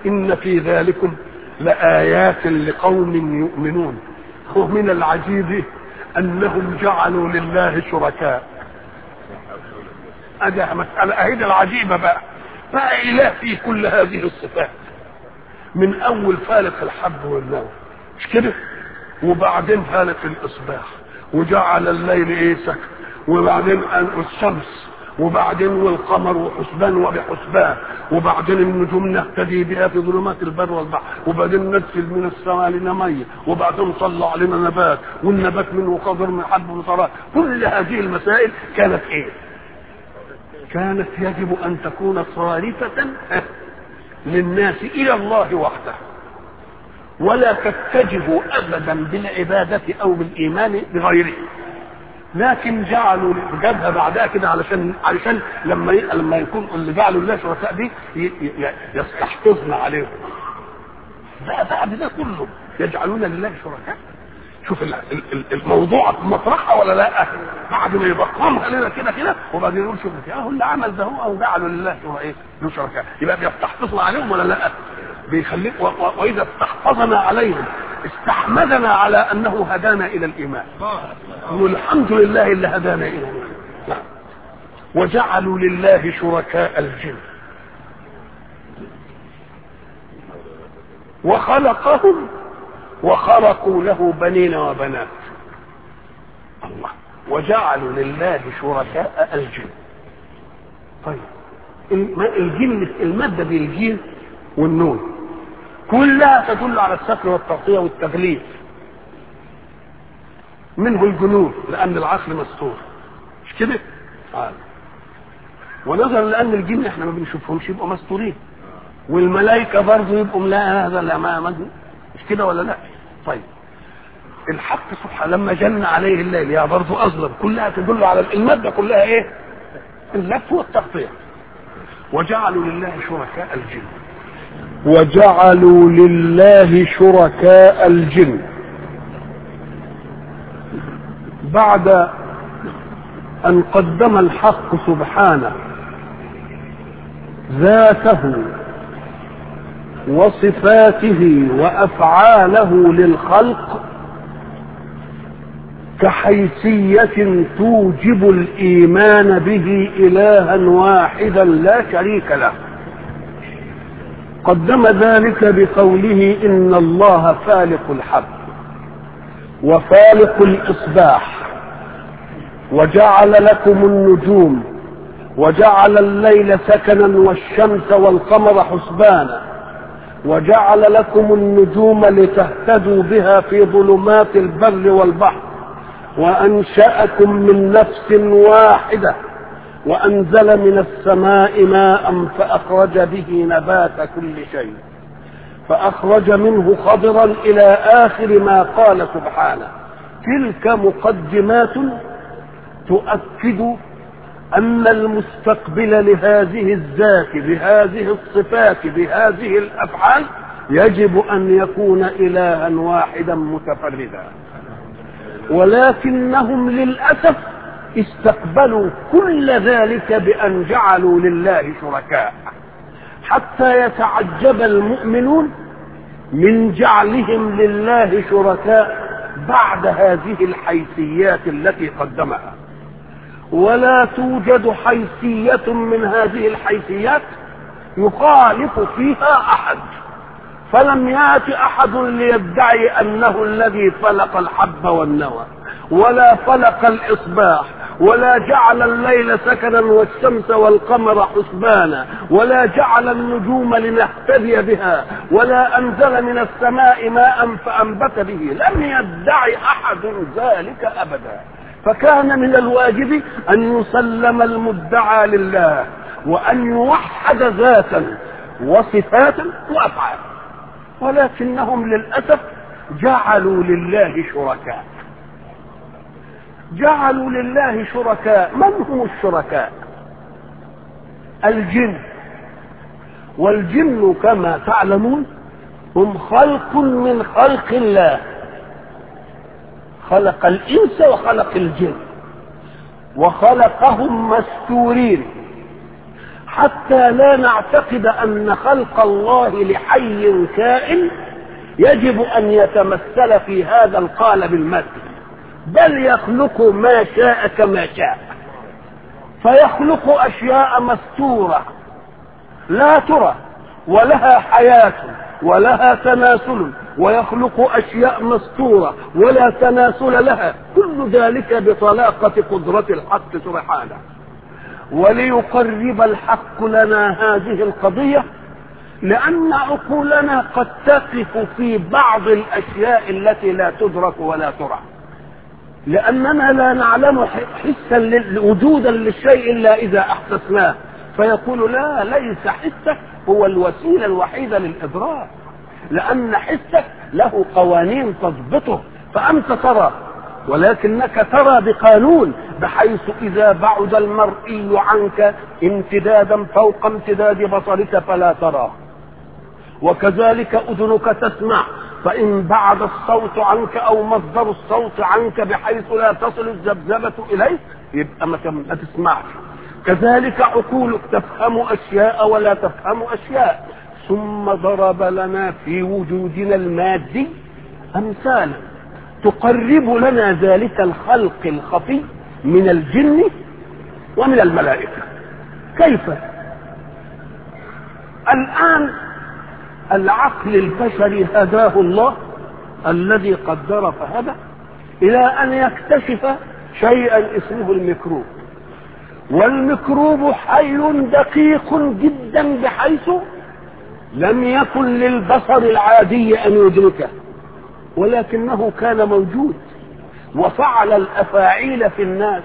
إن في ذلكم لآيات لقوم يؤمنون ومن العجيب أنهم جعلوا لله شركاء هذه مسألة أهيد العجيبة بقى بقى إله فيه كل هذه الصفات من أول فالق الحب والنوى مش كده وبعدين فالق الإصباح وجعل الليل إيه سكن وبعدين الشمس وبعدين والقمر وحسبان وبحسبان وبعدين النجوم نهتدي بها في ظلمات البر والبحر وبعدين ننزل من السماء لنا ميه وبعدين طلع علينا نبات والنبات منه قدر من حب وصرات كل هذه المسائل كانت ايه؟ كانت يجب ان تكون صارفه للناس الى الله وحده ولا تتجه ابدا بالعباده او بالايمان بغيره لكن جعلوا جابها بعدها كده علشان علشان لما ي... لما يكون اللي جعلوا الله شركاء دي ي... ي... يستحفظن عليهم بقى بعد ده كله يجعلون لله شركاء شوف الموضوع مطرحها ولا لا بعد ما يضخمها لنا كده كده وبعدين يقول شوف اهو اللي عمل ده هو او جعلوا لله ايه له شركاء يبقى بيستحفظنا عليهم ولا لا بيخليك و... و... واذا استحفظنا عليهم استحمدنا على انه هدانا الى الايمان والحمد لله اللي هدانا الى الايمان وجعلوا لله شركاء الجن وخلقهم وخرقوا له بنين وبنات الله وجعلوا لله شركاء الجن طيب الجن المادة دي الجين والنون كلها تدل على الستر والتغطية والتغليف منه الجنون لأن العقل مستور مش كده؟ آه. ونظرا لأن الجن احنا ما بنشوفهمش يبقوا مستورين والملائكة برضه يبقوا لا هذا لا ما مش كده ولا لا؟ طيب الحق سبحانه لما جن عليه الليل يا برضه أظلم كلها تدل على المادة كلها إيه؟ اللف والتغطية وجعلوا لله شركاء الجن وجعلوا لله شركاء الجن بعد ان قدم الحق سبحانه ذاته وصفاته وافعاله للخلق كحيثيه توجب الايمان به الها واحدا لا شريك له قدم ذلك بقوله ان الله فالق الحب وفالق الاصباح وجعل لكم النجوم وجعل الليل سكنا والشمس والقمر حسبانا وجعل لكم النجوم لتهتدوا بها في ظلمات البر والبحر وانشاكم من نفس واحده وأنزل من السماء ماء فأخرج به نبات كل شيء فأخرج منه خضرا إلى آخر ما قال سبحانه تلك مقدمات تؤكد أن المستقبل لهذه الذات بهذه الصفات بهذه الأفعال يجب أن يكون إلها واحدا متفردا ولكنهم للأسف استقبلوا كل ذلك بأن جعلوا لله شركاء حتى يتعجب المؤمنون من جعلهم لله شركاء بعد هذه الحيثيات التي قدمها ولا توجد حيثية من هذه الحيثيات يخالف فيها أحد فلم يأت أحد ليدعي أنه الذي فلق الحب والنوى ولا فلق الإصباح ولا جعل الليل سكنا والشمس والقمر حسبانا ولا جعل النجوم لنهتدي بها ولا انزل من السماء ماء فانبت به لم يدعي احد ذلك ابدا فكان من الواجب ان يسلم المدعى لله وان يوحد ذاتا وصفاتا وافعالا ولكنهم للاسف جعلوا لله شركاء جعلوا لله شركاء من هم الشركاء الجن والجن كما تعلمون هم خلق من خلق الله خلق الانس وخلق الجن وخلقهم مستورين حتى لا نعتقد ان خلق الله لحي كائن يجب ان يتمثل في هذا القالب المادي بل يخلق ما شاء كما شاء فيخلق اشياء مستوره لا ترى ولها حياه ولها تناسل ويخلق اشياء مستوره ولا تناسل لها كل ذلك بطلاقه قدره الحق سبحانه وليقرب الحق لنا هذه القضيه لان عقولنا قد تقف في بعض الاشياء التي لا تدرك ولا ترى لاننا لا نعلم حسا وجودا للشيء الا اذا احسسناه فيقول لا ليس حسك هو الوسيله الوحيده للادراك لان حسك له قوانين تضبطه فانت ترى ولكنك ترى بقانون بحيث اذا بعد المرئي عنك امتدادا فوق امتداد بصرك فلا تراه وكذلك اذنك تسمع فان بعد الصوت عنك او مصدر الصوت عنك بحيث لا تصل الذبذبه اليك يبقى ما تسمعش كذلك عقولك تفهم اشياء ولا تفهم اشياء ثم ضرب لنا في وجودنا المادي امثالا تقرب لنا ذلك الخلق الخفي من الجن ومن الملائكه كيف الان العقل البشري هداه الله الذي قدر فهدى الى ان يكتشف شيئا اسمه الميكروب والميكروب حي دقيق جدا بحيث لم يكن للبصر العادي ان يدركه ولكنه كان موجود وفعل الافاعيل في الناس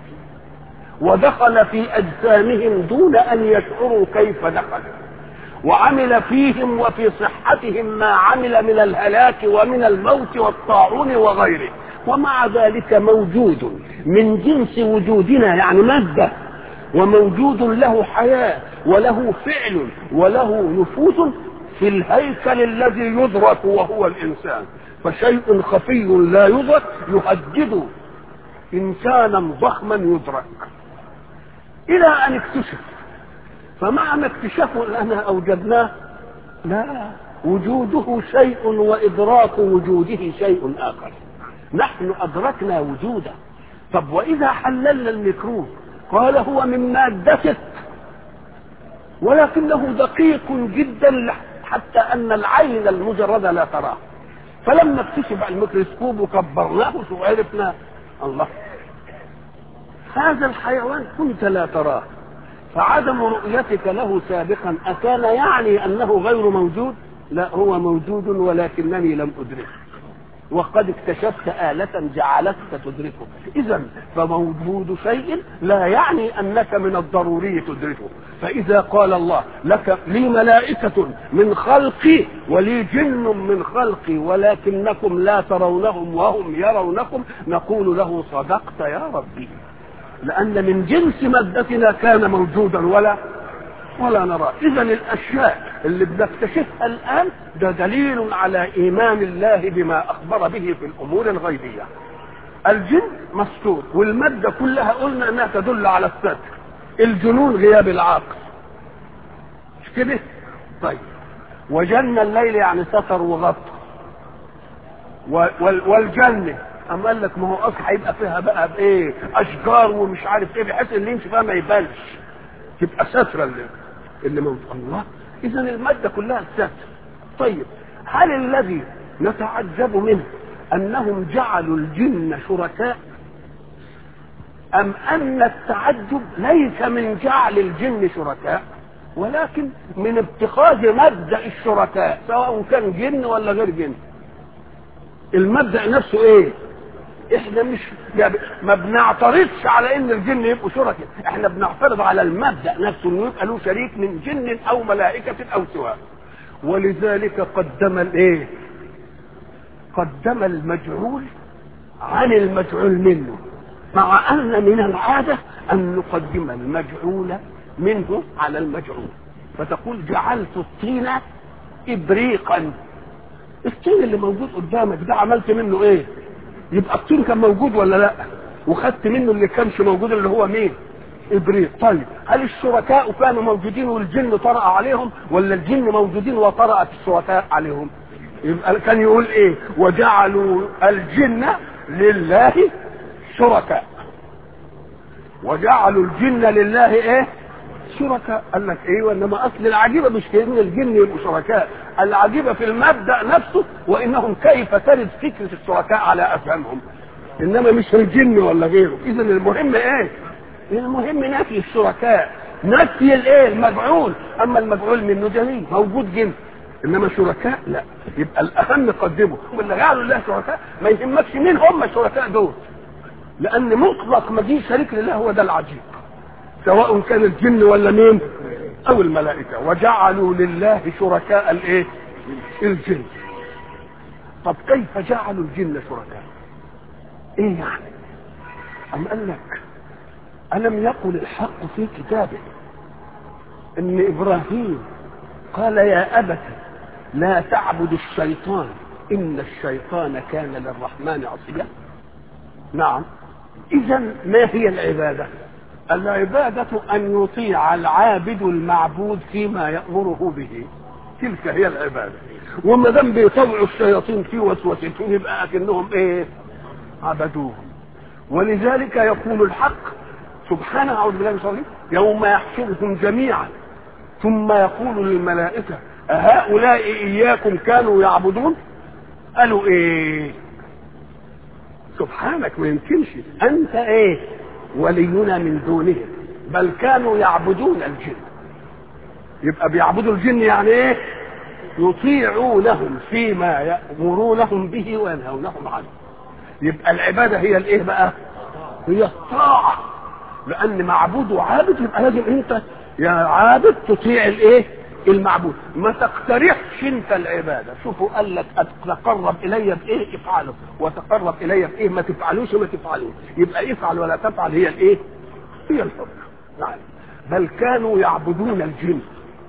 ودخل في اجسامهم دون ان يشعروا كيف دخل وعمل فيهم وفي صحتهم ما عمل من الهلاك ومن الموت والطاعون وغيره ومع ذلك موجود من جنس وجودنا يعني ماده وموجود له حياه وله فعل وله نفوذ في الهيكل الذي يدرك وهو الانسان فشيء خفي لا يدرك يهدد انسانا ضخما يدرك الى ان اكتشف فمعنى اكتشافه لنا اوجدناه لا وجوده شيء وادراك وجوده شيء اخر نحن ادركنا وجوده طب واذا حللنا الميكروب قال هو من مادتك ولكنه دقيق جدا حتى ان العين المجرده لا تراه فلما اكتشف الميكروسكوب وكبرناه وعرفنا الله هذا الحيوان كنت لا تراه فعدم رؤيتك له سابقا أكان يعني أنه غير موجود لا هو موجود ولكنني لم أدركه وقد اكتشفت آلة جعلتك تدركه إذا فموجود شيء لا يعني أنك من الضروري تدركه فإذا قال الله لك لي ملائكة من خلقي ولي جن من خلقي ولكنكم لا ترونهم وهم يرونكم نقول له صدقت يا ربي لأن من جنس مادتنا كان موجودا ولا ولا نرى إذا الأشياء اللي بنكتشفها الآن ده دليل على إيمان الله بما أخبر به في الأمور الغيبية الجن مستور والمادة كلها قلنا أنها تدل على الستر الجنون غياب العقل مش كده طيب وجنة الليل يعني ستر وغطى والجنة أما قال لك ما هو أصل هيبقى فيها بقى بإيه أشجار ومش عارف إيه بحيث اللي يمشي فيها ما يبانش تبقى سترة اللي, اللي موجود الله إذا المادة كلها ستر طيب هل الذي نتعجب منه أنهم جعلوا الجن شركاء أم أن التعجب ليس من جعل الجن شركاء ولكن من اتخاذ مبدأ الشركاء سواء كان جن ولا غير جن المبدأ نفسه ايه احنا مش ما بنعترضش على ان الجن يبقوا شركاء احنا بنعترض على المبدأ نفسه انه يبقى له شريك من جن او ملائكة او سواء ولذلك قدم الايه قدم المجعول عن المجعول منه مع ان من العاده ان نقدم المجعول منه على المجعول فتقول جعلت الطين ابريقا الطين اللي موجود قدامك ده عملت منه ايه يبقى الطين كان موجود ولا لا وخدت منه اللي كانش موجود اللي هو مين ابريق طيب هل الشركاء كانوا موجودين والجن طرأ عليهم ولا الجن موجودين وطرأت الشركاء عليهم يبقى كان يقول ايه وجعلوا الجن لله شركاء وجعلوا الجن لله ايه شركاء قال لك ايه انما اصل العجيبه مش ان الجن يبقوا شركاء العجيبه في المبدا نفسه وانهم كيف ترد فكره الشركاء على افهامهم انما مش الجن ولا غيره اذا المهم ايه المهم نفي الشركاء نفي الايه المفعول اما المفعول منه جميل موجود جن انما شركاء لا يبقى الاهم قدمه واللي جعلوا الله شركاء ما يهمكش مين هم الشركاء دول لان مطلق مجيء شريك لله هو ده العجيب سواء كان الجن ولا مين او الملائكه وجعلوا لله شركاء الايه الجن طب كيف جعلوا الجن شركاء ايه يعني ام قال لك الم يقل الحق في كتابه ان ابراهيم قال يا ابت لا تعبد الشيطان ان الشيطان كان للرحمن عصيا نعم اذا ما هي العباده العباده ان يطيع العابد المعبود فيما يامره به تلك هي العباده وما دام بيطوعوا الشياطين في وسوستهم يبقى اكنهم ايه عبدوهم ولذلك يقول الحق سبحانه اعوذ بالله من الشيطان يوم يحشرهم جميعا ثم يقول للملائكه أهؤلاء إياكم كانوا يعبدون قالوا إيه سبحانك ما يمكنش أنت إيه ولينا من دونهم بل كانوا يعبدون الجن يبقى بيعبدوا الجن يعني إيه يطيعونهم فيما يأمرونهم به وينهونهم عنه يبقى العبادة هي الإيه بقى هي الطاعة لأن معبود وعابد يبقى لازم أنت يا عابد تطيع الإيه المعبود ما تقترحش انت العباده شوفوا قال لك تقرب الي بايه افعله وتقرب الي بايه ما تفعلوش وما تفعلوش يبقى افعل ولا تفعل هي الايه هي الحكم نعم بل كانوا يعبدون الجن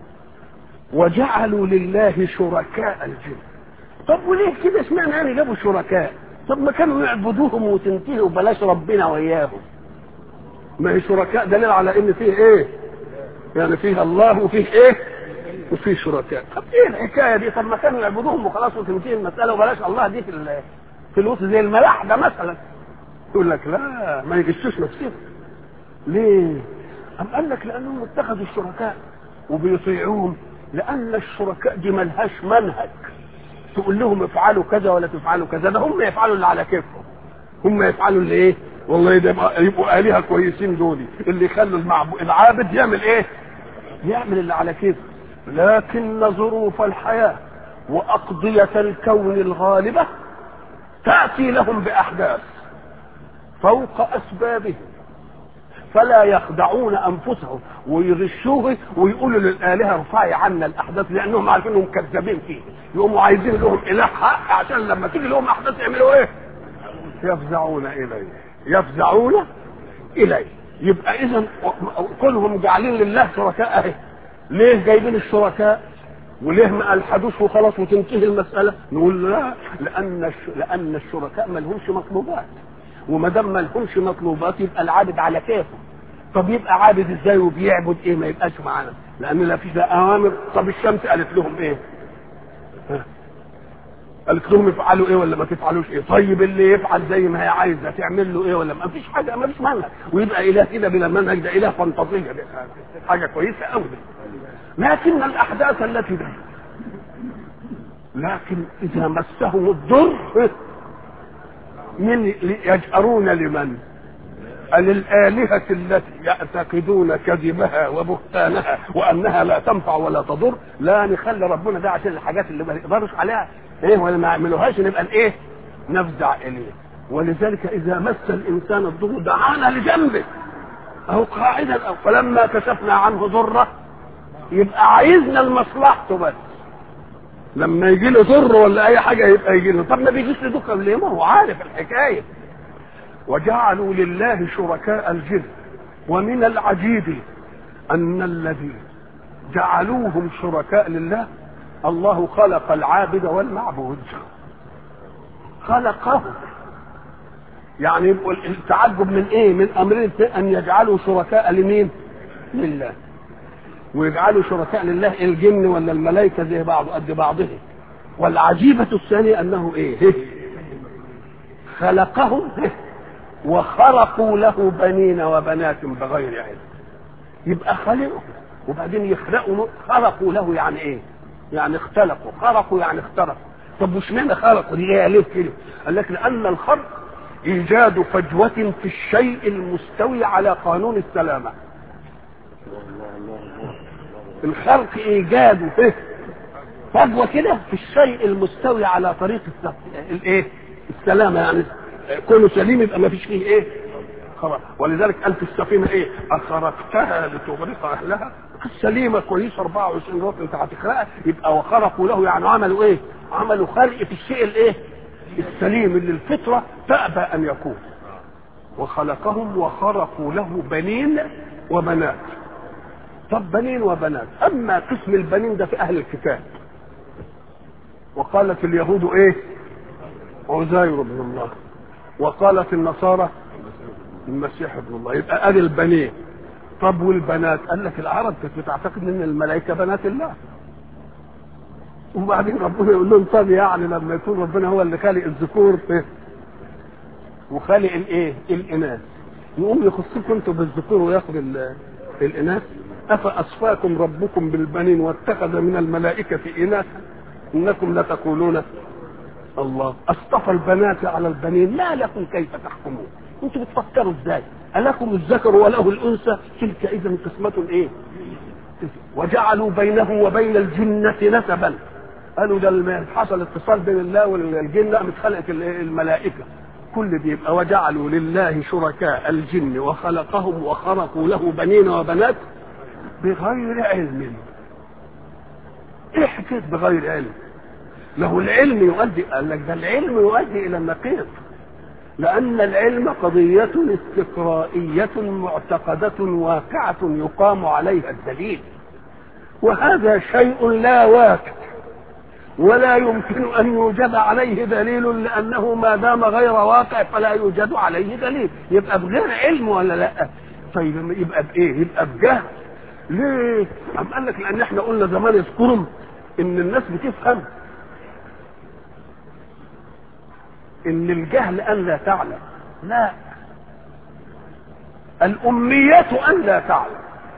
وجعلوا لله شركاء الجن طب وليه كده اشمعنى يعني جابوا شركاء طب ما كانوا يعبدوهم وتنتهوا بلاش ربنا وياهم ما هي شركاء دليل على ان فيه ايه يعني فيه الله وفيه ايه وفي شركاء طب ايه الحكايه دي طب ما كانوا يعبدوهم وخلاص وتنتهي المساله وبلاش الله دي في في الوسط زي الملاحده مثلا يقول لك لا ما يجسوش نفسهم ليه؟ أم قال لك لانهم اتخذوا الشركاء وبيطيعوهم لان الشركاء دي ملهاش منهج تقول لهم افعلوا كذا ولا تفعلوا كذا ده هم يفعلوا اللي على كيفهم هم يفعلوا اللي ايه؟ والله ده يبقوا الهه كويسين دول اللي يخلوا المعبود العابد يعمل ايه؟ يعمل اللي على كيفه لكن ظروف الحياة وأقضية الكون الغالبة تأتي لهم بأحداث فوق أسبابهم فلا يخدعون أنفسهم ويغشوه ويقولوا للآلهة ارفعي عنا الأحداث لأنهم عارفين انهم كذابين فيه يقوموا عايزين لهم إله حق عشان لما تيجي لهم أحداث يعملوا إيه؟ يفزعون إليه يفزعون إليه يبقى إذا كلهم جعلين لله شركاء أهي ليه جايبين الشركاء وليه ما الحدوث وخلاص وتنتهي المسألة نقول لا لأن الش... لأن الشركاء ما لهمش مطلوبات وما دام ما لهمش مطلوبات يبقى العابد على كيفه طب يبقى عابد ازاي وبيعبد ايه ما يبقاش معانا لأن لا فيش أوامر طب الشمس قالت لهم ايه ها. قالت لهم افعلوا ايه ولا ما تفعلوش ايه طيب اللي يفعل زي ما هي عايزه تعمل له ايه ولا ما فيش حاجه ما فيش منهج ويبقى اله كده بلا منهج ده اله فانتازيه حاجه كويسه قوي لكن الاحداث التي ده لكن اذا مسهم الضر من يجأرون لمن للآلهة التي يعتقدون كذبها وبهتانها وأنها لا تنفع ولا تضر لا نخلي ربنا ده عشان الحاجات اللي ما نقدرش عليها إيه ولا ما يعملوهاش نبقى إيه نفزع إليه ولذلك إذا مس الإنسان الضر دعانا لجنبه أو قاعدا أو فلما كشفنا عنه ضره يبقى عايزنا لمصلحته بس لما يجي له ضر ولا اي حاجه يبقى يجي له طب ما بيجيش له دكه ليه ما هو عارف الحكايه وجعلوا لله شركاء الجن ومن العجيب ان الذين جعلوهم شركاء لله الله خلق العابد والمعبود خلقه يعني يبقوا التعجب من ايه من امرين ان يجعلوا شركاء لمين لله ويجعلوا شركاء لله الجن ولا الملائكه زي بعض قد بعضهم والعجيبه الثانيه انه ايه خلقهم وخرقوا له بنين وبنات بغير علم يبقى خلقهم وبعدين يخلقوا خرقوا له يعني ايه يعني اختلقوا خرقوا يعني اخترقوا طب وش معنى خرقوا دي جايه ليه كده قال لك لان الخرق ايجاد فجوه في الشيء المستوي على قانون السلامه الخرق ايجاد إيه؟ فجوه كده في الشيء المستوي على طريق الايه السلامه يعني كونه سليم يبقى ما فيش فيه ايه خلاص ولذلك قال في السفينه ايه اخرقتها لتغرق اهلها سليمه كويسه 24 رطل انت هتخرقها يبقى وخرقوا له يعني عملوا ايه عملوا خرق في الشيء الايه السليم اللي الفطره تابى ان يكون وخلقهم وخرقوا له بنين وبنات طب بنين وبنات اما قسم البنين ده في اهل الكتاب وقالت اليهود ايه عزير بن الله وقالت النصارى المسيح ابن الله يبقى ادي البنين طب والبنات قال لك العرب كانت بتعتقد ان الملائكه بنات الله وبعدين ربنا يقول لهم طب يعني لما يكون ربنا هو اللي خالق الذكور وخالق الايه الاناث يقوم يخصكم انتم بالذكور وياخد الاناث افاصفاكم ربكم بالبنين واتخذ من الملائكه اناثا انكم لتقولون الله اصطفى البنات على البنين ما لكم كيف تحكمون انتوا بتفكروا ازاي ألكم الذكر وله الأنثى تلك إذا قسمة إيه وجعلوا بينه وبين الجنة نسبا قالوا ده حصل اتصال بين الله والجن قامت خلقت الملائكة كل دي يبقى وجعلوا لله شركاء الجن وخلقهم وخرقوا له بنين وبنات بغير علم ايه حكايه بغير علم له العلم يؤدي قال لك ده العلم يؤدي الى النقيض لأن العلم قضية استقرائية معتقدة واقعة يقام عليها الدليل وهذا شيء لا واقع ولا يمكن أن يوجد عليه دليل لأنه ما دام غير واقع فلا يوجد عليه دليل يبقى بغير علم ولا لا طيب يبقى بإيه يبقى بجهل ليه أم قال لك لأن احنا قلنا زمان اذكرهم إن الناس بتفهم ان الجهل ان لا تعلم لا الأمية أن لا تعلم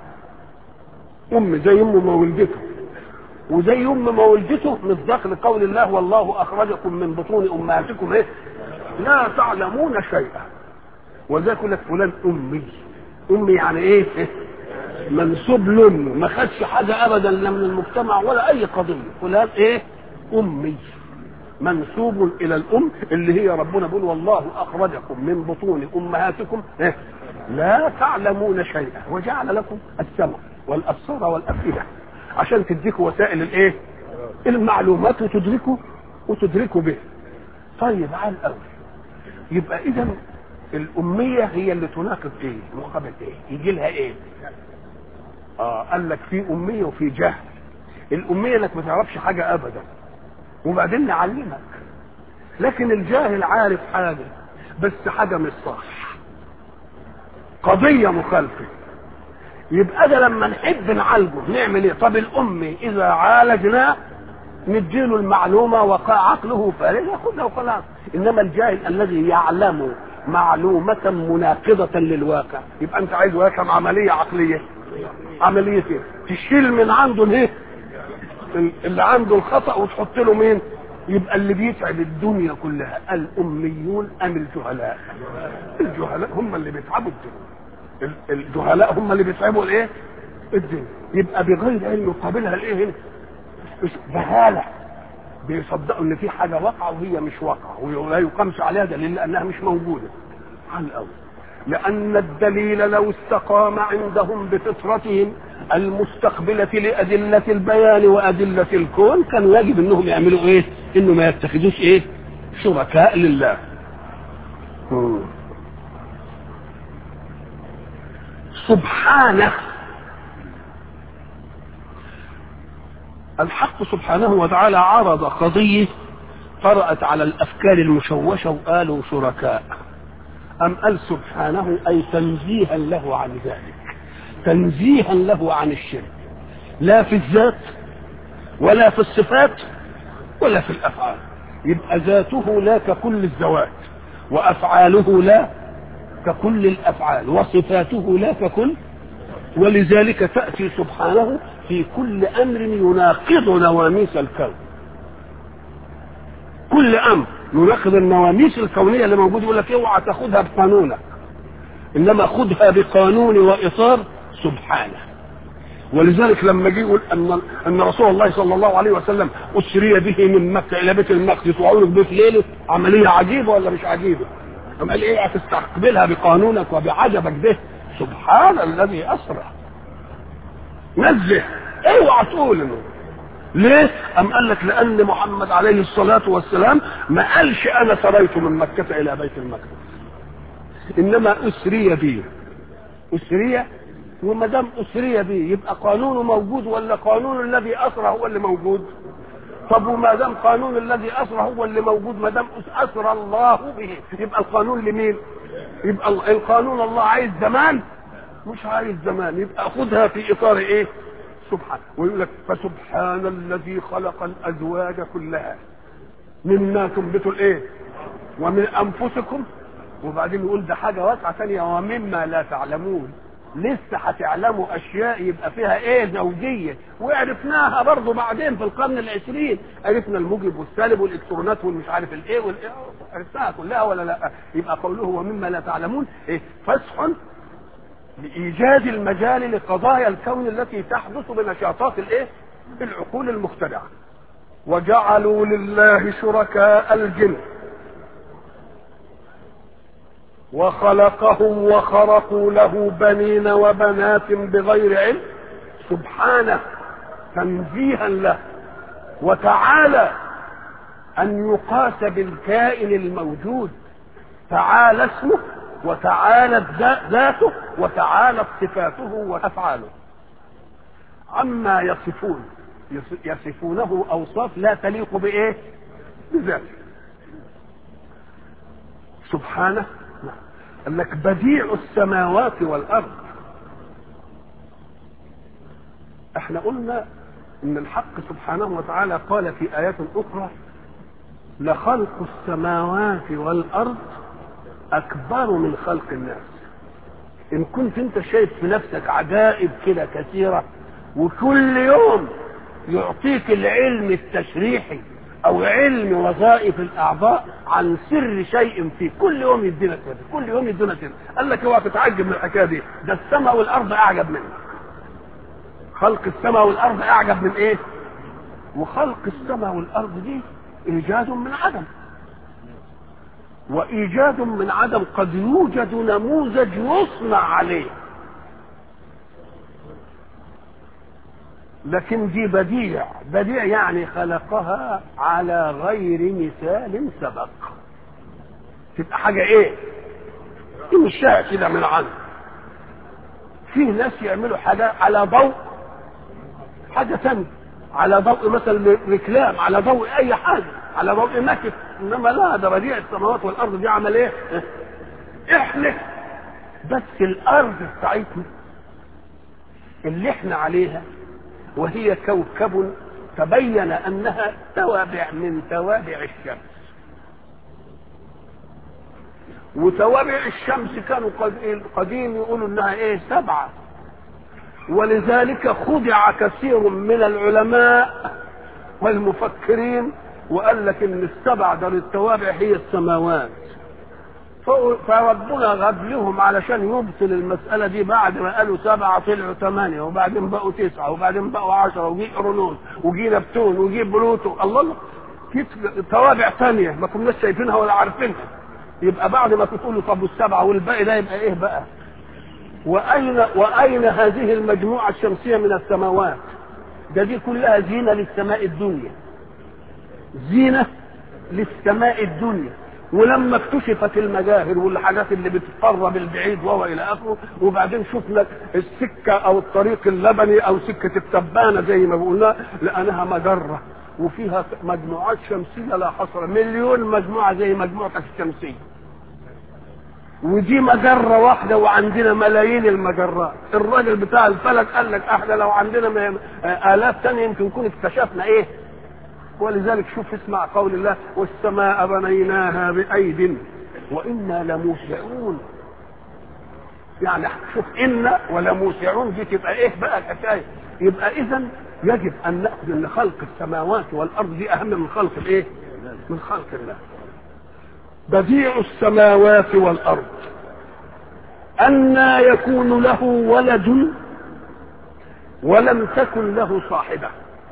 أم زي أم ما ولدته وزي أم ما ولدته مصداق لقول الله والله أخرجكم من بطون أمهاتكم إيه؟ لا تعلمون شيئا وذاك يقول لك فلان أمي أمي يعني إيه؟ إيه؟ منسوب لأمه ما خدش حاجة أبدا لا من المجتمع ولا أي قضية فلان إيه؟ أمي منسوب الى الام اللي هي ربنا بيقول والله اخرجكم من بطون امهاتكم إيه؟ لا تعلمون شيئا وجعل لكم السمع والابصار والافئده عشان تديكوا وسائل الايه المعلومات وتدركوا وتدركوا به طيب على الاول يبقى اذا الاميه هي اللي تناقض ايه مقابل ايه يجي لها ايه اه قال لك في اميه وفي جهل الاميه انك ما تعرفش حاجه ابدا وبعدين نعلمك لكن الجاهل عارف حاجة بس حاجة مش صح قضية مخالفة يبقى ده لما نحب نعالجه نعمل ايه طب الام اذا عالجناه نديله المعلومة وقع عقله فارغ ياخدها وخلاص انما الجاهل الذي يعلم معلومة مناقضة للواقع يبقى انت عايز واقع عملية عقلية عملية ايه تشيل من عنده الايه اللي عنده الخطا وتحط له مين يبقى اللي بيتعب الدنيا كلها الاميون ام الجهلاء الجهلاء هم اللي بيتعبوا الدنيا الجهلاء هم اللي بيتعبوا الايه الدنيا يبقى بغير علم يقابلها الايه هنا جهاله بيصدقوا ان في حاجه واقعه وهي مش واقعه ولا يقامش عليها دليل لانها مش موجوده على الاول لأن الدليل لو استقام عندهم بفطرتهم المستقبلة لأدلة البيان وأدلة الكون كان واجب أنهم يعملوا إيه؟ إنه ما يتخذوش إيه؟ شركاء لله. سبحانه الحق سبحانه وتعالى عرض قضية طرأت على الأفكار المشوشة وقالوا شركاء أم قال سبحانه أي تنزيها له عن ذلك تنزيها له عن الشرك لا في الذات ولا في الصفات ولا في الأفعال يبقى ذاته لا ككل الذوات وأفعاله لا ككل الأفعال وصفاته لا ككل ولذلك تأتي سبحانه في كل أمر يناقض نواميس الكون كل أمر يناقض النواميس الكونية اللي موجود يقول لك اوعى تاخدها بقانونك إنما خدها بقانون وإطار سبحانه ولذلك لما جه يقول ان ان رسول الله صلى الله عليه وسلم اسري به من مكه الى بيت المقدس وعود بيت ليله عمليه عجيبه ولا مش عجيبه؟ أم قال ايه هتستقبلها بقانونك وبعجبك به سبحان الذي اسرى نزه اوعى تقول انه ليه؟ أم قال لك لأن محمد عليه الصلاة والسلام ما قالش أنا سريت من مكة إلى بيت المقدس إنما أسري بي أسري وما دام أسري به يبقى قانونه موجود ولا قانون الذي أسرى هو اللي موجود؟ طب وما دام قانون الذي أسرى هو اللي موجود ما دام أسرى الله به يبقى القانون لمين؟ يبقى القانون الله عايز زمان مش عايز زمان يبقى خدها في إطار إيه؟ سبحان ويقول لك فسبحان الذي خلق الأزواج كلها مما تنبت الإيه؟ ومن أنفسكم وبعدين يقول ده حاجة واسعة ثانية ومما لا تعلمون لسه هتعلموا اشياء يبقى فيها ايه زوجيه وعرفناها برضه بعدين في القرن العشرين عرفنا الموجب والسالب والالكترونات والمش عارف الايه والايه عرفناها كلها ولا لا يبقى قوله ومما لا تعلمون ايه فسح لايجاد المجال لقضايا الكون التي تحدث بنشاطات الايه العقول المخترعه وجعلوا لله شركاء الجن وخلقهم وخرقوا له بنين وبنات بغير علم سبحانه تنزيها له وتعالى ان يقاس بالكائن الموجود تعالى اسمه وتعالت ذاته وتعالت صفاته وافعاله عما يصفون يصفونه اوصاف لا تليق بايه بذاته سبحانه قال لك بديع السماوات والارض احنا قلنا ان الحق سبحانه وتعالى قال في ايات اخرى لخلق السماوات والارض اكبر من خلق الناس ان كنت انت شايف في نفسك عجائب كده كثيره وكل يوم يعطيك العلم التشريحي او علم وظائف الاعضاء عن سر شيء فيه كل يوم يدينا كده كل يوم يدينا كده قال لك اوعى تتعجب من الحكايه دي ده السماء والارض اعجب منه خلق السماء والارض اعجب من ايه وخلق السماء والارض دي ايجاد من عدم وايجاد من عدم قد يوجد نموذج يصنع عليه لكن دي بديع بديع يعني خلقها على غير مثال سبق تبقى حاجة ايه تمشيها كده من عنه في ناس يعملوا حاجة على ضوء حاجة ثانية على ضوء مثلا ركلام على ضوء اي حاجة على ضوء مكت انما لا ده بديع السماوات والارض دي عمل ايه احنا بس الارض بتاعتنا اللي احنا عليها وهي كوكب تبين انها توابع من توابع الشمس وتوابع الشمس كانوا قديم يقولوا انها ايه سبعه ولذلك خدع كثير من العلماء والمفكرين وقال لك ان السبع ده للتوابع هي السماوات فربنا غاب لهم علشان يبطل المسألة دي بعد ما قالوا سبعة طلعوا ثمانية وبعدين بقوا تسعة وبعدين بقوا عشرة وجي أورونوس وجي نبتون وجي بلوتو الله الله في توابع ثانية ما كناش شايفينها ولا عارفينها يبقى بعد ما تقولوا طب والسبعة والباقي ده يبقى إيه بقى؟ وأين وأين هذه المجموعة الشمسية من السماوات؟ ده دي كلها زينة للسماء الدنيا زينة للسماء الدنيا ولما اكتشفت المجاهر والحاجات اللي بتقرب البعيد وهو الى اخره وبعدين شفنا السكه او الطريق اللبني او سكه التبانه زي ما قلنا لانها مجره وفيها مجموعات شمسيه لا حصر مليون مجموعه زي مجموعتك الشمسيه ودي مجرة واحدة وعندنا ملايين المجرات الراجل بتاع الفلك قال لك احنا لو عندنا م- آلاف تانية يمكن نكون اكتشفنا ايه ولذلك شوف اسمع قول الله والسماء بنيناها بأيد وإنا لموسعون يعني شوف إنا ولموسعون دي تبقى إيه بقى الحكاية يبقى إذا يجب أن نأخذ أن خلق السماوات والأرض دي أهم من خلق الإيه؟ من خلق الله بديع السماوات والأرض أنى يكون له ولد ولم تكن له صاحبه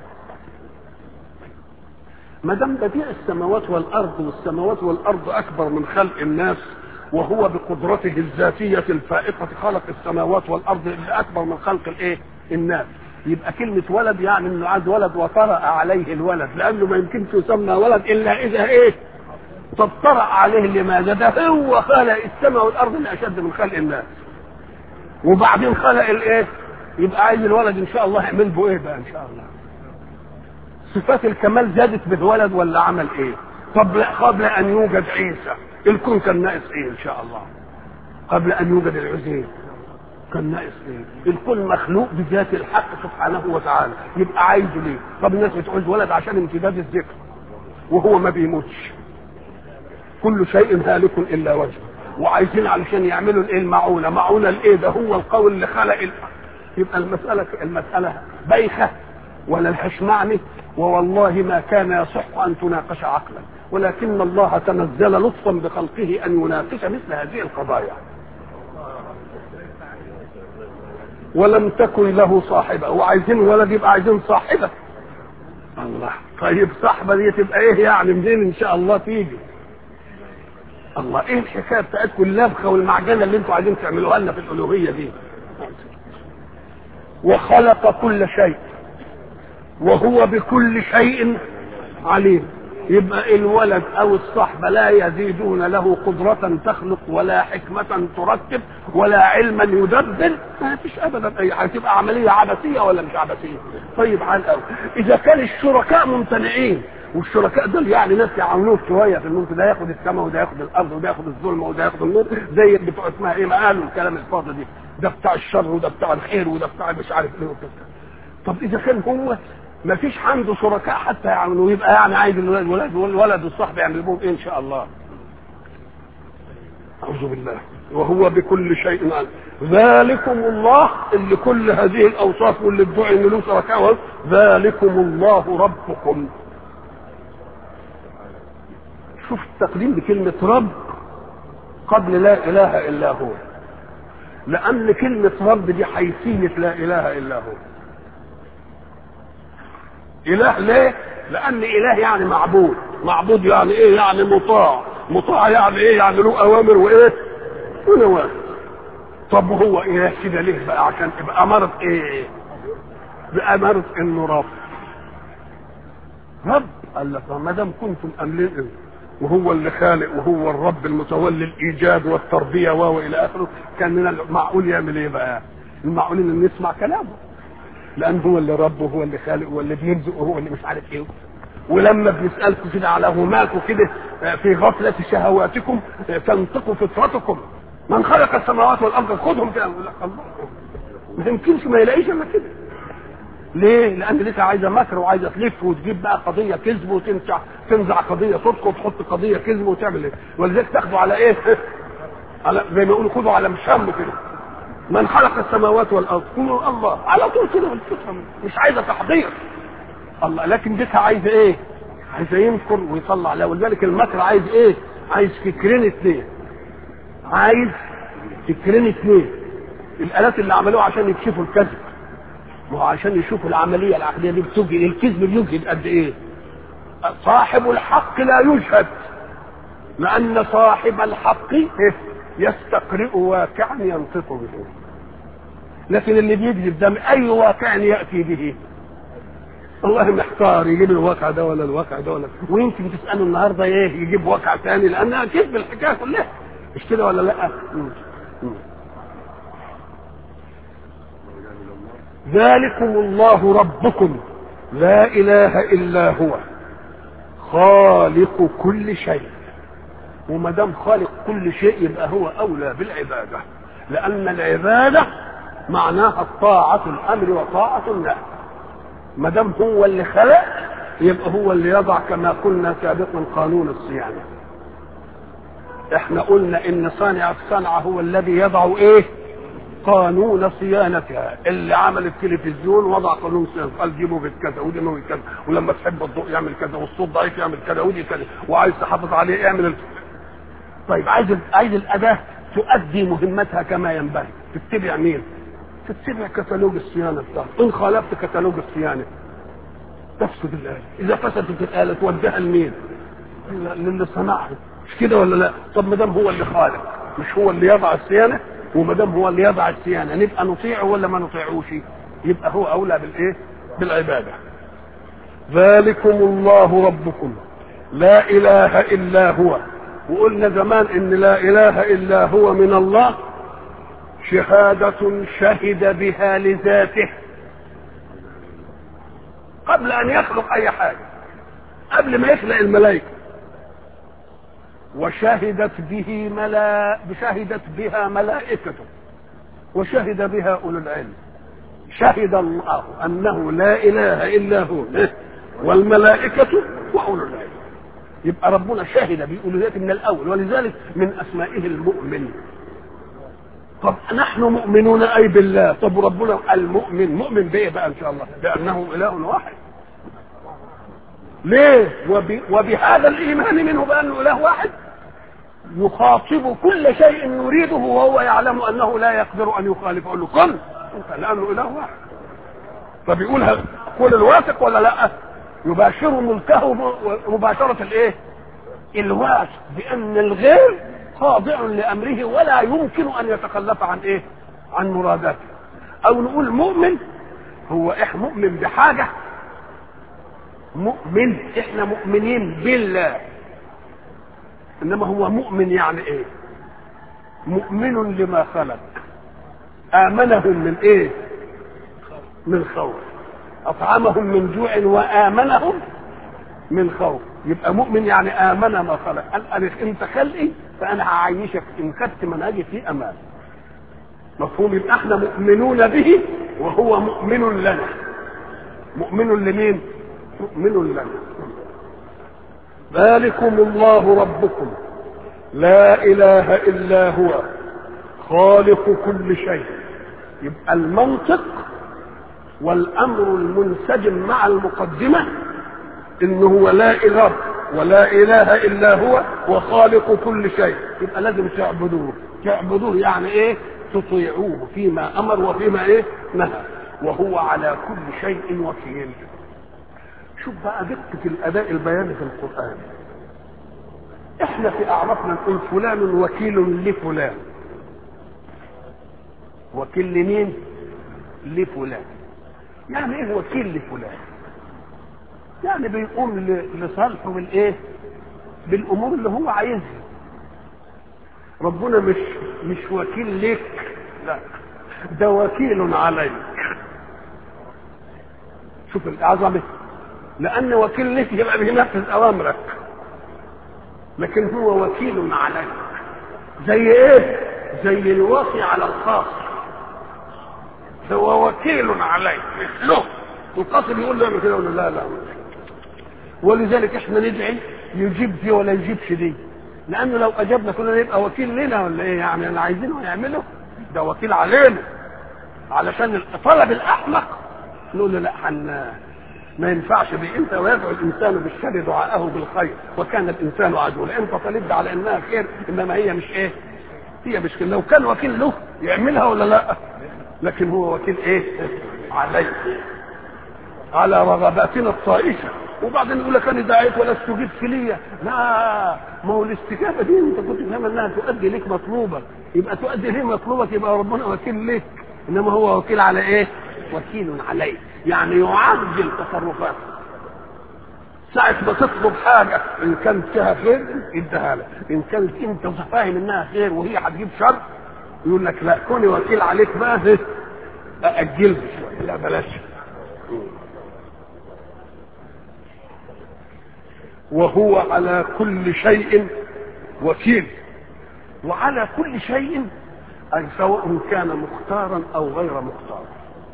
ما دام بديع السماوات والارض والسماوات والارض اكبر من خلق الناس وهو بقدرته الذاتيه الفائقه خلق السماوات والارض اللي اكبر من خلق الايه؟ الناس يبقى كلمة ولد يعني انه عايز ولد وطرأ عليه الولد لانه ما يمكنش يسمى ولد الا اذا ايه؟ طب طرأ عليه لماذا؟ ده هو خلق السماء والارض اللي اشد من خلق الناس. وبعدين خلق الايه؟ يبقى عايز الولد ان شاء الله يعمل به ايه بقى ان شاء الله؟ صفات الكمال زادت بالولد ولا عمل ايه قبل قبل ان يوجد عيسى الكون كان ناقص ايه ان شاء الله قبل ان يوجد العزيز كان ناقص ايه الكون مخلوق بذات الحق سبحانه وتعالى يبقى عايزه ليه طب الناس بتعوز ولد عشان امتداد الذكر وهو ما بيموتش كل شيء هالك الا وجهه وعايزين علشان يعملوا الايه المعونه معونه الايه ده هو القول اللي خلق الحق يبقى المساله المساله بايخه ولا الحشمعني ووالله ما كان يصح ان تناقش عقلا ولكن الله تنزل لطفا بخلقه ان يناقش مثل هذه القضايا ولم تكن له صاحبه وعايزين ولد يبقى عايزين صاحبه الله طيب صاحبه دي تبقى ايه يعني منين ان شاء الله تيجي الله ايه الحكايه بتاعتكم اللبخه والمعجنه اللي انتوا عايزين تعملوها لنا في الالوهيه دي وخلق كل شيء وهو بكل شيء عليم يبقى الولد او الصحبه لا يزيدون له قدرة تخلق ولا حكمة ترتب ولا علما يدبر ما فيش ابدا اي حاجه تبقى عمليه عبثيه ولا مش عبثيه طيب عن قوي اذا كان الشركاء ممتنعين والشركاء دول يعني ناس يعاونوه شويه في الممكن ده ياخد السماء وده ياخد الارض وده ياخد الظلم وده ياخد النور زي بتوع اسمها ايه ما قالوا الكلام الفاضي دي ده بتاع الشر وده بتاع الخير وده بتاع مش عارف ايه وكده طب اذا كان هو ما فيش عنده شركاء حتى يعملوا يبقى يعني عايز الولد والولد والولد والصحب يعمل بهم ايه ان شاء الله اعوذ بالله وهو بكل شيء عليم ذلكم الله اللي كل هذه الاوصاف واللي ادعي ان له شركاء ذلكم الله ربكم شوف التقديم بكلمة رب قبل لا إله إلا هو لأن كلمة رب دي حيثية لا إله إلا هو إله ليه؟ لأن إله يعني معبود معبود يعني إيه؟ يعني مطاع مطاع يعني إيه؟ يعني له أوامر وإيه؟ ونواهي طب هو إله كده ليه بقى عشان تبقى أمارة إيه؟ بأمارة إنه رب رب قال لك ما دام كنتم أملين وهو اللي خالق وهو الرب المتولي الايجاد والتربيه و الى اخره كان من المعقول يعمل ايه بقى؟ المعقول ان نسمع كلامه لان هو اللي رب وهو اللي خالق وهو اللي بيرزق وهو اللي مش عارف ايه ولما بنسالكم كده على هماكم كده في غفله شهواتكم تنطق فطرتكم من خلق السماوات والارض خذهم كده يقول لك الله ما يمكنش ما يلاقيش الا كده ليه؟ لأن لسه عايزة مكر وعايزة تلف وتجيب بقى قضية كذب وتنزع تنزع قضية صدق وتحط قضية كذب وتعمل ايه؟ ولذلك تاخدوا على ايه؟ على زي ما يقولوا خدوا على مشام كده. من خلق السماوات والأرض؟ قولوا الله على طول كده بالفطرة مش عايزة تحضير. الله لكن ديتها عايزة ايه؟ عايزة ينكر ويطلع لا ولذلك المكر عايز ايه؟ عايز فكرين اثنين. عايز فكرين اثنين. الآلات اللي عملوها عشان يكشفوا الكذب. ما هو عشان يشوفوا العمليه العقليه دي بتوجد الكذب بيوجد قد ايه صاحب الحق لا يشهد لان صاحب الحق يستقرئ واقعا ينطق به لكن اللي بيكذب ده اي واقع ياتي به والله محتار يجيب الواقع ده ولا الواقع ده ولا ويمكن تساله النهارده ايه يجيب واقع ثاني لانها كذب الحكايه كلها مش كده ولا لا؟ مم. مم. ذلكم الله ربكم لا اله الا هو خالق كل شيء وما دام خالق كل شيء يبقى هو اولى بالعباده لان العباده معناها الطاعه الامر وطاعه النهي ما دام هو اللي خلق يبقى هو اللي يضع كما قلنا سابقا قانون الصيانه احنا قلنا ان صانع الصنعه هو الذي يضع ايه قانون صيانتها اللي عمل التلفزيون وضع قانون صيانته قال جيبه بكذا ودي موي كذا ولما تحب الضوء يعمل كذا والصوت ضعيف يعمل كذا ودي كذا وعايز تحافظ عليه اعمل ال... طيب عايز عايز الاداه تؤدي مهمتها كما ينبغي تتبع مين؟ تتبع كتالوج الصيانه بتاعته ان خالفت كتالوج الصيانه تفسد الاله اذا فسدت الاله توديها لمين؟ للي صنعها مش كده ولا لا؟ طب ما دام هو اللي خالق مش هو اللي يضع الصيانه وما دام هو اللي يضع الصيانه نبقى نطيعه ولا ما نطيعوش؟ يبقى هو اولى بالايه؟ بالعباده. ذلكم الله ربكم لا اله الا هو وقلنا زمان ان لا اله الا هو من الله شهادة شهد بها لذاته قبل ان يخلق اي حاجة قبل ما يخلق الملائكة وشهدت به ملا شهدت بها ملائكته وشهد بها اولو العلم شهد الله انه لا اله الا هو والملائكة واولو العلم يبقى ربنا شهد بألوهيته من الاول ولذلك من اسمائه المؤمن طب نحن مؤمنون اي بالله طب ربنا المؤمن مؤمن بايه بقى ان شاء الله بانه اله واحد ليه وب... وبهذا الايمان منه بانه اله واحد يخاطب كل شيء يريده وهو يعلم انه لا يقدر ان يخالف يقول له كن لانه اله واحد فبيقولها قول الواثق ولا لا يباشر ملكه مباشرة الايه الواثق بان الغير خاضع لامره ولا يمكن ان يتخلف عن ايه عن مراداته او نقول مؤمن هو احنا مؤمن بحاجة مؤمن احنا مؤمنين بالله انما هو مؤمن يعني ايه مؤمن لما خلق امنهم من ايه من خوف اطعمهم من جوع وامنهم من خوف يبقى مؤمن يعني امن ما خلق قال أنا انت خلقي فانا هعيشك ان خدت منهجي في امان مفهوم يبقى احنا مؤمنون به وهو مؤمن لنا مؤمن لمين مؤمن لنا ذلكم الله ربكم لا اله الا هو خالق كل شيء يبقى المنطق والامر المنسجم مع المقدمه انه هو لا اله ولا اله الا هو وخالق كل شيء يبقى لازم تعبدوه تعبدوه يعني ايه تطيعوه فيما امر وفيما ايه نهى وهو على كل شيء وكيل شوف بقى دقة الأداء البياني في القرآن احنا في أعرفنا نقول فلان وكيل لفلان وكيل لمين؟ لفلان يعني ايه وكيل لفلان؟ يعني بيقوم لصالحه بالايه؟ بالامور اللي هو عايزها ربنا مش مش وكيل لك لا ده وكيل عليك شوف العظمه لان وكيل لك يبقى بينفذ اوامرك لكن هو وكيل عليك زي ايه زي الوصي على الخاص هو وكيل عليك له القاصر يقول له كده ولا لا لا ولذلك احنا ندعي يجيب دي ولا يجيبش دي لانه لو اجبنا كلنا يبقى وكيل لنا ولا ايه يعني اللي عايزينه يعمله ده وكيل علينا علشان الطلب الاحمق نقول له لا حن ما ينفعش بيه انت ويدعو الانسان بالشر دعاءه بالخير وكان الانسان عجولا انت طالب على انها خير انما هي مش ايه هي مش كده لو كان وكيل له يعملها ولا لا لكن هو وكيل ايه عليه على رغباتنا الطائشه وبعدين يقول لك انا دعيت ولا استجبت ليا لا ما هو الاستجابه دي انت كنت فاهم انها تؤدي لك مطلوبك يبقى تؤدي ليه مطلوبك يبقى ربنا وكيل لك انما هو وكيل على ايه وكيل عليه يعني يعجل تصرفاته ساعة ما تطلب حاجة إن كانت فيها خير اديها لك، إن كانت أنت فاهم إنها خير وهي هتجيب شر يقول لك لا كوني وكيل عليك بقى أجلها شوية لا بلاش وهو على كل شيء وكيل وعلى كل شيء أي سواء كان مختارا أو غير مختار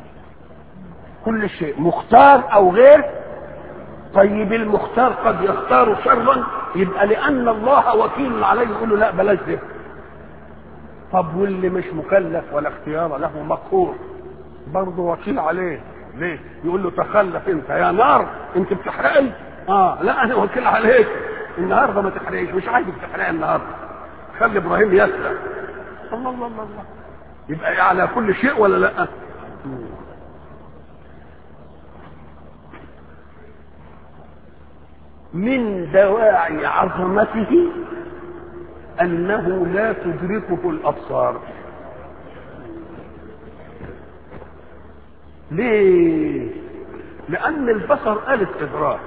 كل شيء مختار أو غير طيب المختار قد يختار شرا يبقى لأن الله وكيل عليه يقول له لا بلاش ده طب واللي مش مكلف ولا اختيار له مقهور برضه وكيل عليه ليه؟ يقول له تخلف انت يا نار انت بتحرقي اه لا انا وكيل عليك النهارده ما تحرقيش مش عايزك تحرقي النهارده خلي ابراهيم يسلم الله الله الله الله يبقى على كل شيء ولا لا من دواعي عظمته انه لا تدركه الابصار ليه لان البصر آلة ادراك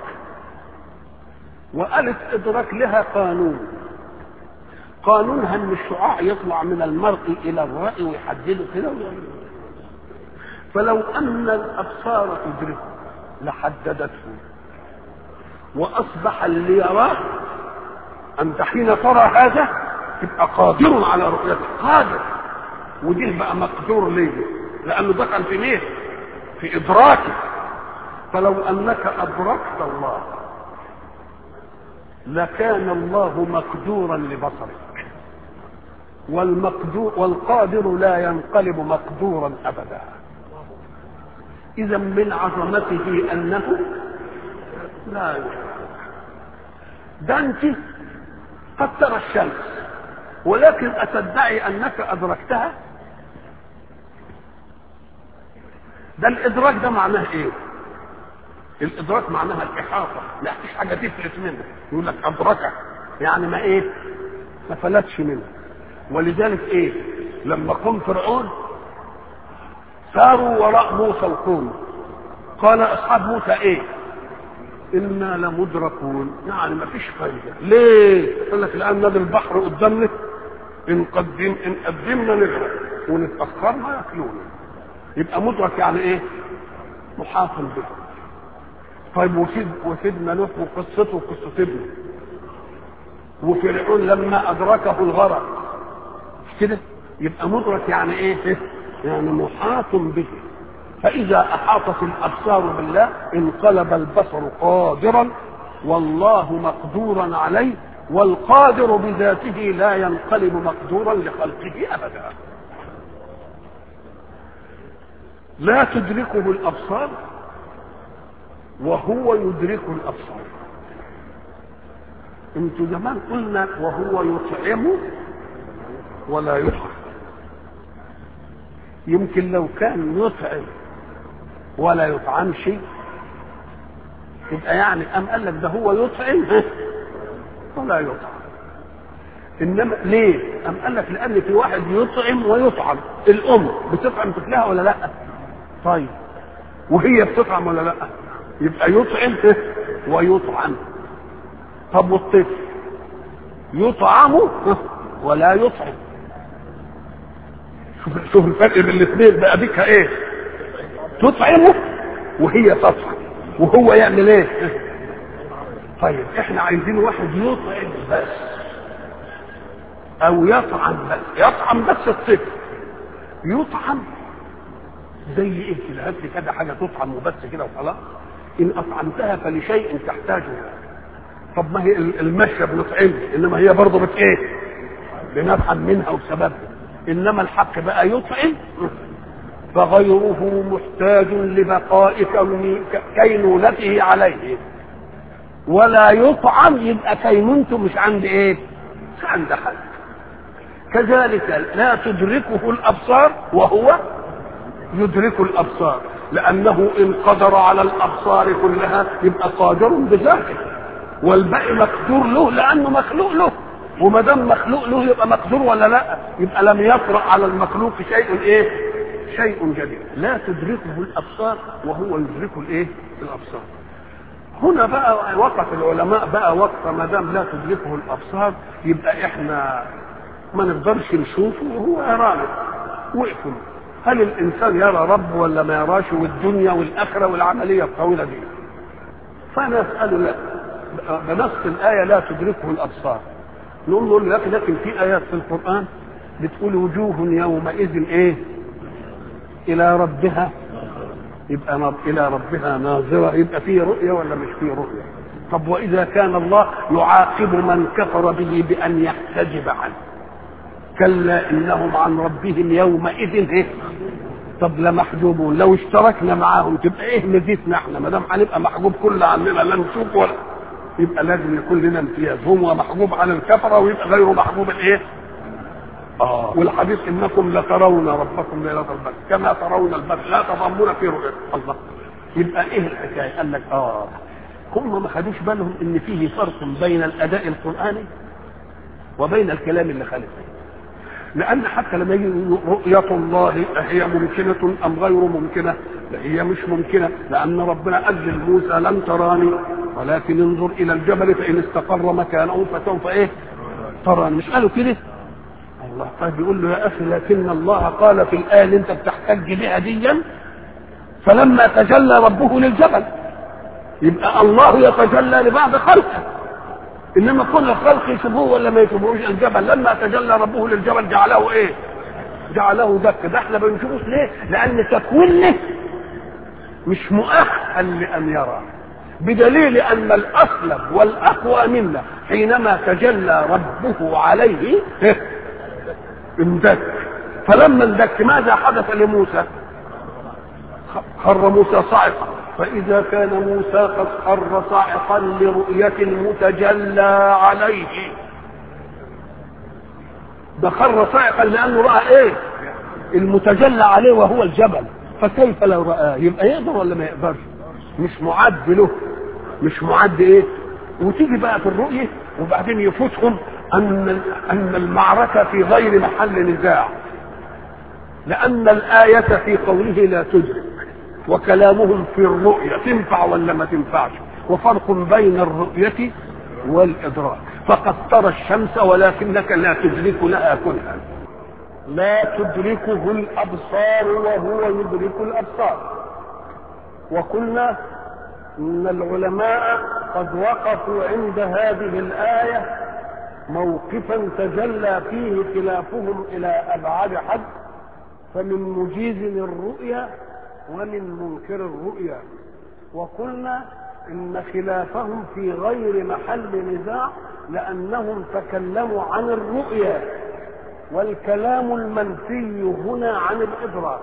وآلة ادراك لها قانون قانونها ان الشعاع يطلع من المرء الى الرأي ويحدده كده فلو ان الابصار تدركه لحددته واصبح اللي يراه انت حين ترى هذا تبقى قادر على رؤيته قادر ودي بقى مقدور ليه لانه دخل في مين في ادراكه فلو انك ادركت الله لكان الله مقدورا لبصرك والمقدور والقادر لا ينقلب مقدورا ابدا اذا من عظمته انه لا يشرك ده انت قد ترى الشمس ولكن أتدعي أنك أدركتها ده الإدراك ده معناه إيه الإدراك معناها الإحاطة لا فيش حاجة تفلت منه يقول لك أدركها يعني ما إيه ما فلتش منه ولذلك إيه لما قام فرعون ساروا وراء موسى وقوموا قال أصحاب موسى إيه انا لمدركون يعني ما فيش فايده ليه قال لك الان نادي البحر قدامنا ان قدم ان قدمنا نغرق ونتاخرنا ياكلونا يبقى مدرك يعني ايه محاط به طيب وسيد وسيدنا نوح وقصته وقصه ابنه وفرعون لما ادركه الغرق مش كده يبقى مدرك يعني ايه يعني محاط به فإذا أحاطت الأبصار بالله انقلب البصر قادرا والله مقدورا عليه والقادر بذاته لا ينقلب مقدورا لخلقه أبدا لا تدركه الأبصار وهو يدرك الأبصار انتوا زمان قلنا وهو يطعم ولا يطعم يمكن لو كان يطعم ولا يطعمش يبقى يعني قام قال لك ده هو يطعم ولا يطعم انما ليه؟ قام قال لك لان في واحد يطعم ويطعم الام بتطعم طفلها ولا لا؟ طيب وهي بتطعم ولا لا؟ يبقى يطعم ويطعم طب والطفل يطعم ولا يطعم شوف شوف الفرق بين الاثنين بقى بك ايه؟ تطعمه وهي تطعم وهو يعمل ايه طيب احنا عايزين واحد يطعم بس او يطعم بس يطعم بس الطفل يطعم زي ايه كده هات لي كده حاجه تطعم وبس كده وخلاص ان اطعمتها فلشيء تحتاجه طب ما هي المشيه بنطعمها انما هي برضه بت ايه بنطعم منها وسببها انما الحق بقى يطعم فغيره محتاج لبقاء كينونته عليه ولا يطعم يبقى كينونته مش عند ايه مش عند حد كذلك لا تدركه الابصار وهو يدرك الابصار لانه ان قدر على الابصار كلها يبقى قادر بذاته والباقي مقدور له لانه مخلوق له وما دام مخلوق له يبقى مقدور ولا لا يبقى لم يطرا على المخلوق شيء ايه شيء جديد لا تدركه الابصار وهو يدرك الايه الابصار هنا بقى وقف العلماء بقى وقفه ما دام لا تدركه الابصار يبقى احنا ما نقدرش نشوفه وهو يرانا وقفوا هل الانسان يرى رب ولا ما يراش والدنيا والاخره والعمليه الطويله دي فانا اساله لا بنص الايه لا تدركه الابصار نقول له لكن لكن في ايات في القران بتقول وجوه يومئذ ايه الى ربها يبقى نظ... الى ربها ناظره يبقى فيه رؤيه ولا مش فيه رؤيه طب واذا كان الله يعاقب من كفر به بان يحتجب عنه كلا انهم عن ربهم يومئذ ايه طب لمحجوبون لو اشتركنا معاهم تبقى ايه ميزتنا احنا ما دام هنبقى محجوب كل عننا لا نشوف ولا يبقى لازم يكون لنا امتياز هو محجوب عن الكفره ويبقى غيره محجوب الايه؟ اه والحديث انكم لترون ربكم ليله البدر كما ترون البدر لا تضمون في رؤيته الله يبقى ايه الحكايه؟ قال لك اه هم ما خدوش بالهم ان فيه فرق بين الاداء القراني وبين الكلام اللي خالفه لان حتى لما يجي رؤيه الله هي ممكنه ام غير ممكنه لا هي مش ممكنه لان ربنا قال لموسى لن تراني ولكن انظر الى الجبل فان استقر مكانه فسوف ايه تراني مش قالوا كده الله طيب يقول له يا اخي لكن الله قال في الايه اللي انت بتحتج بها ديا فلما تجلى ربه للجبل يبقى الله يتجلى لبعض خلقه انما كل الخلق يشوفوه ولا ما يشوفوش الجبل لما تجلى ربه للجبل جعله ايه جعله دك ده احنا بنشوفوش ليه لان تكوينه مش مؤهل لان يرى بدليل ان الاسلم والاقوى منا حينما تجلى ربه عليه اندك فلما اندك ماذا حدث لموسى خر موسى صاعقا فإذا كان موسى قد خر صاعقا لرؤية المتجلى عليه ده خر صاعقا لأنه رأى إيه؟ المتجلى عليه وهو الجبل فكيف لو رآه؟ يبقى يقدر ولا ما يقدرش؟ مش معد له مش معد إيه؟ وتيجي بقى في الرؤية وبعدين يفوتهم أن أن المعركة في غير محل نزاع لأن الآية في قوله لا تدرك وكلامهم في الرؤية تنفع ولا ما تنفعش وفرق بين الرؤية والإدراك فقد ترى الشمس ولكنك لا تدرك لها كلها لا تدركه الأبصار وهو يدرك الأبصار وقلنا إن العلماء قد وقفوا عند هذه الآية موقفا تجلى فيه خلافهم إلى أبعد حد فمن مجيز الرؤيا ومن منكر الرؤيا وقلنا ان خلافهم في غير محل نزاع لانهم تكلموا عن الرؤيا والكلام المنفي هنا عن الادراك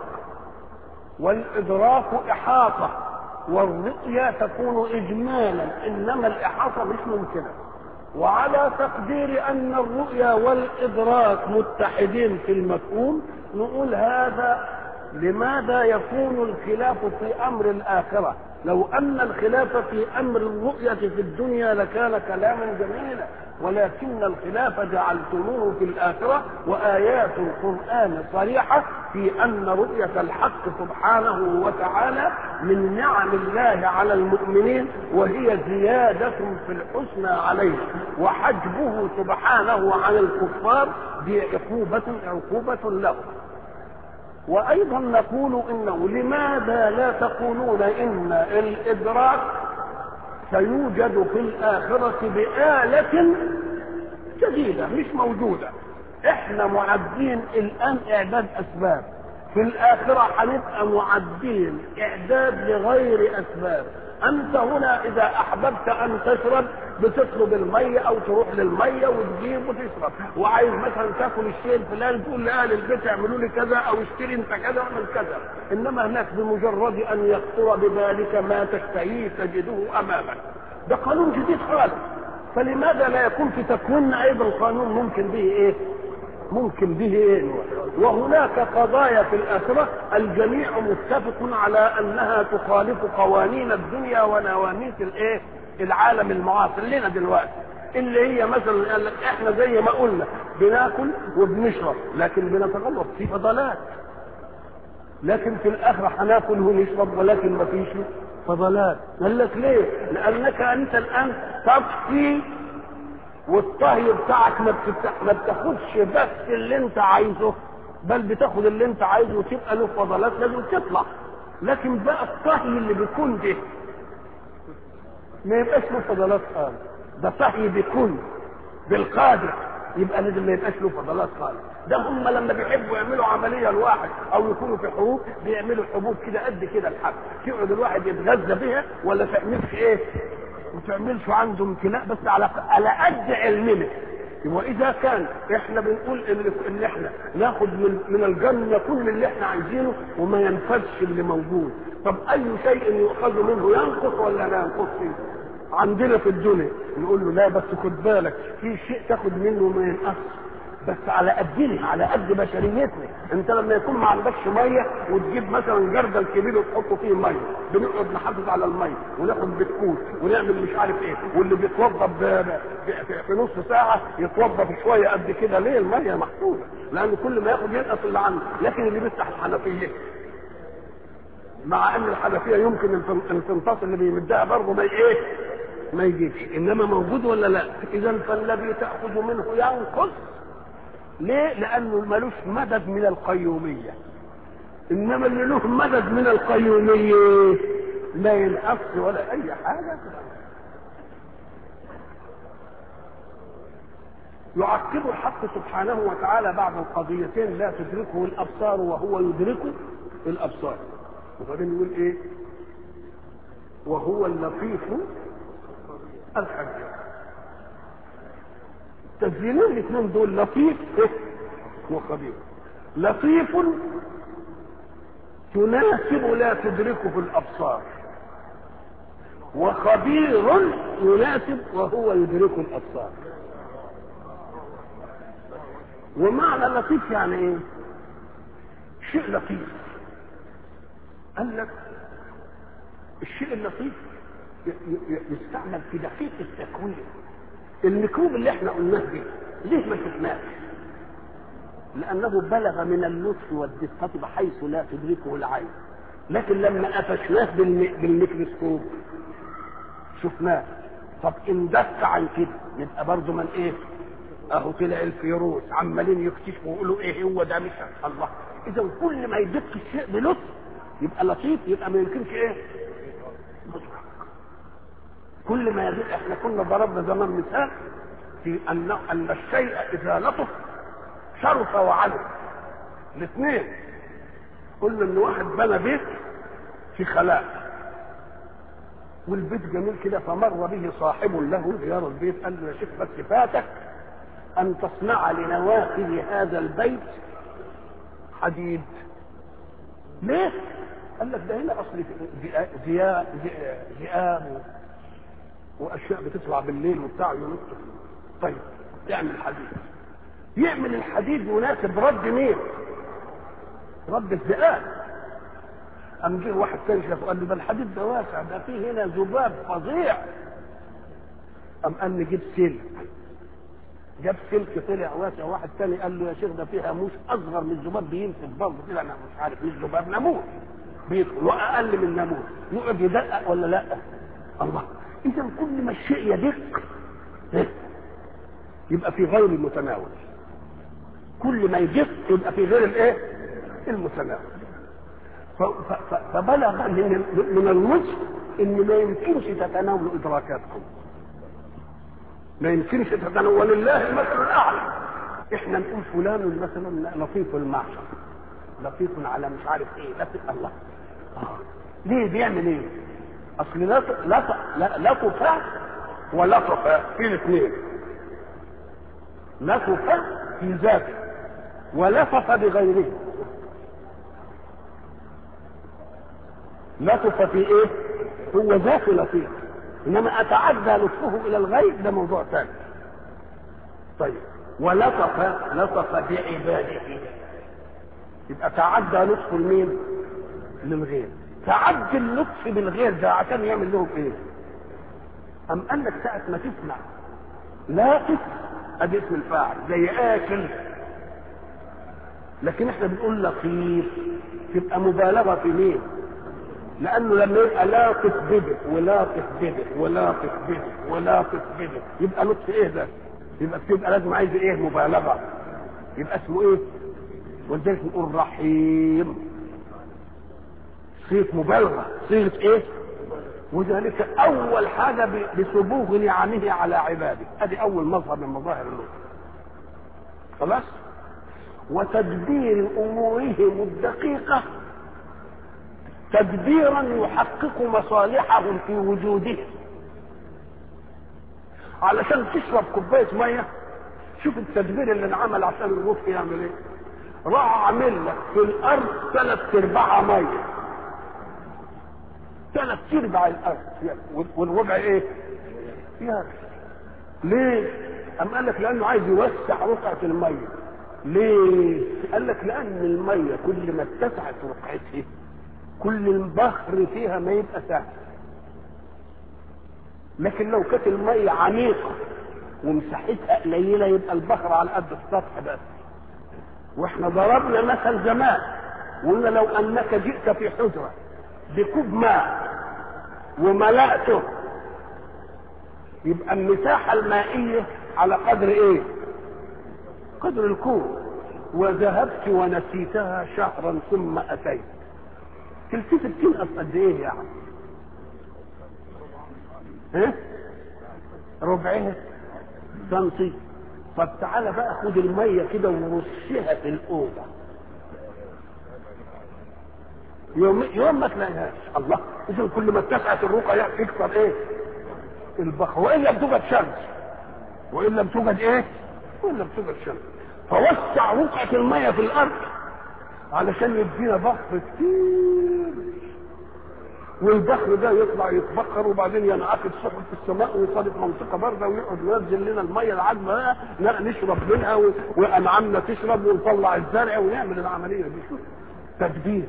والادراك احاطه والرؤيا تكون اجمالا انما الاحاطه مش ممكنه وعلى تقدير ان الرؤيا والادراك متحدين في المفهوم نقول هذا لماذا يكون الخلاف في امر الاخره لو ان الخلاف في امر الرؤيه في الدنيا لكان كلاما جميلا ولكن الخلاف جعلتموه في الاخره وايات القران صريحه في ان رؤيه الحق سبحانه وتعالى من نعم الله على المؤمنين وهي زياده في الحسنى عليه وحجبه سبحانه عن الكفار دي عقوبه عقوبه له وايضا نقول انه لماذا لا تقولون ان الادراك سيوجد في الاخره باله جديده مش موجوده احنا معدين الان اعداد اسباب في الاخره هنبقى معدين اعداد لغير اسباب انت هنا اذا احببت ان تشرب بتطلب الميه او تروح للميه وتجيب وتشرب وعايز مثلا تاكل الشيء الفلاني تقول لاهل البيت اعملوا لي كذا او اشتري انت كذا واعمل كذا انما هناك بمجرد ان يخطر ببالك ما تشتهيه تجده امامك ده قانون جديد خالص فلماذا لا يكون في تكويننا ايضا قانون ممكن به ايه ممكن به ايه وهناك قضايا في الاخره الجميع متفق على انها تخالف قوانين الدنيا ونواميس الايه العالم المعاصر لنا دلوقتي اللي هي مثلا قال لك احنا زي ما قلنا بناكل وبنشرب لكن بنتغلط في فضلات لكن في الاخره هناكل ونشرب ولكن ما فيش فضلات قال لك ليه لانك انت الان تطفي والطهي بتاعك ما, بتفتح ما بتاخدش بس اللي انت عايزه بل بتاخد اللي انت عايزه وتبقى له فضلات لازم تطلع لكن بقى الطهي اللي بيكون ده ما يبقاش له فضلات خالص ده طهي بيكون بالقادر يبقى لازم ما يبقاش له فضلات خالص ده هم لما بيحبوا يعملوا عمليه لواحد او يكونوا في حروب بيعملوا حبوب كده قد كده الحب يقعد الواحد يتغذى بها ولا تعملش ايه ما تعملش عنده امتلاء بس على على قد علمنا واذا كان احنا بنقول ان ان احنا ناخد من من الجنه كل اللي احنا عايزينه وما ينفذش اللي موجود طب اي شيء يؤخذ منه ينقص ولا لا ينقص فيه عندنا في الدنيا نقول له لا بس خد بالك في شيء تاخد منه وما ينقص بس على قدنا على قد بشريتنا انت لما يكون ما عندكش ميه وتجيب مثلا جردل كبير وتحطه فيه ميه بنقعد نحافظ على الميه وناخد بسكوت ونعمل مش عارف ايه واللي بيتوضا ب- ب- في- في نص ساعه يتوضا بشويه قد كده ليه الميه محفوظه لان كل ما ياخد ينقص اللي عنده لكن اللي بيفتح الحنفيه مع ان الحنفيه يمكن الفن- الفنطاس اللي بيمدها برضه ما ايه ما يجيبش انما موجود ولا لا اذا فالذي تاخذ منه ينقص ليه لانه ملوش مدد من القيوميه انما اللي له مدد من القيوميه لا ينقص ولا اي حاجه يعقب الحق سبحانه وتعالى بعد القضيتين لا تدركه الابصار وهو يدرك الابصار وبعدين يقول ايه وهو اللطيف الخبير تسجيلين الاثنين دول لطيف وخبير لطيف تناسب لا تدركه الابصار وخبير يناسب وهو يدرك الابصار ومعنى لطيف يعني ايه شيء لطيف قال لك الشيء اللطيف ي- ي- يستعمل في دقيق التكوين الميكروب اللي احنا قلناه ده ليه ما شفناش لانه بلغ من اللطف والدقه بحيث لا تدركه العين لكن لما قفشناه بالم- بالميكروسكوب شفناه طب ان دق عن كده يبقى برضه من ايه اهو طلع الفيروس عمالين يكتشفوا ويقولوا ايه هو ده مش الله اذا كل ما يدق الشيء بلطف يبقى لطيف يبقى ما يمكنش ايه مدرك كل ما يدق احنا كنا ضربنا زمان مثال في ان ان الشيء اذا لطف شرف وعلم الاثنين قلنا ان واحد بنى بيت في خلاء والبيت جميل كده فمر به صاحب له زيارة البيت قال له يا شيخ بس فاتك أن تصنع لنوافذ هذا البيت حديد ليه؟ قال لك ده هنا أصل ذئاب ذئاب ذئاب وأشياء بتطلع بالليل وبتاع ينط طيب يعمل حديد يعمل الحديد يناسب رد مين؟ رد الذئاب قام جه واحد تاني شافه قال له ده الحديد ده واسع ده فيه هنا ذباب فظيع قام قال نجيب سلك جاب سلك طلع واسع واحد تاني قال له يا شيخ ده فيه هاموس اصغر من الذباب بيمسك برضه كده انا مش عارف مش ذباب ناموس بيدخل واقل من ناموس يقعد يدقق ولا لا الله اذا كل ما الشيء يدق إيه؟ يبقى في غير المتناول كل ما يدق يبقى في غير الايه المتناول ف- ف- ف- فبلغ من من الوجه ان ما يمكنش تتناول ادراكاتكم ما يمكنش تتناول ولله المثل الاعلى احنا نقول فلان مثلا لطيف المعشر لطيف على مش عارف ايه لطيف الله آه. ليه بيعمل ايه اصل لطف لطف لطف ولطف في الاثنين لطف في ذاته ولطف بغيره لطف في ايه هو ذاته لطيف انما اتعدى لطفه الى الغير ده موضوع ثاني طيب ولطف لطف بعباده يبقى تعدى لطف لمين للغير تعدي اللطف بالغير ده عشان يعمل لهم ايه ام قال لك ساعه ما تسمع لاطف ادي اسم الفاعل زي اكل لكن احنا بنقول لطيف تبقى مبالغه في مين لانه لما يبقى لاطف بده ولاطف بده ولاطف بده ولاطف بده يبقى لطف ايه ده يبقى بتبقى لازم عايز ايه مبالغه يبقى اسمه ايه ولذلك نقول رحيم صيغه مبالغه صيغه ايه وذلك اول حاجه ب- بسبوغ نعمه على عباده ادي اول مظهر من مظاهر اللطف خلاص وتدبير امورهم الدقيقه تدبيرا يحقق مصالحهم في وجودهم علشان تشرب كوبايه ميه شوف التدبير اللي انعمل عشان الروح يعمل ايه راح عامل لك في الارض ثلاث ارباع ميه ثلاث ارباع الارض والربع ايه يابس ليه ام قال لك لانه عايز يوسع رقعه الميه ليه قال لك لان الميه كل ما اتسعت رقعتها كل البحر فيها ما يبقى سهل لكن لو كانت الميه عميقه ومساحتها قليله يبقى البحر على قد السطح بس واحنا ضربنا مثل زمان وقلنا لو انك جئت في حجره بكوب ماء وملأته يبقى المساحه المائيه على قدر ايه قدر الكوب وذهبت ونسيتها شهرا ثم اتيت تلتفت تنقص قد ايه يعني ها ربعها سنتي طب تعالى بقى خد الميه كده ورشها في الاوضه يوم يوم ما تلاقيهاش الله اذا كل ما اتسعت الرقعه يكثر ايه البخر وان لم توجد شمس وان لم توجد ايه وان لم توجد شمس فوسع رقعه الميه في الارض علشان يدينا بحر كتير والبحر ده يطلع يتبخر وبعدين ينعقد سحب في السماء ويصادف منطقه بارده ويقعد ينزل لنا الميه العذبه نشرب منها وانعامنا تشرب ونطلع الزرع ونعمل العمليه دي شوف تدبير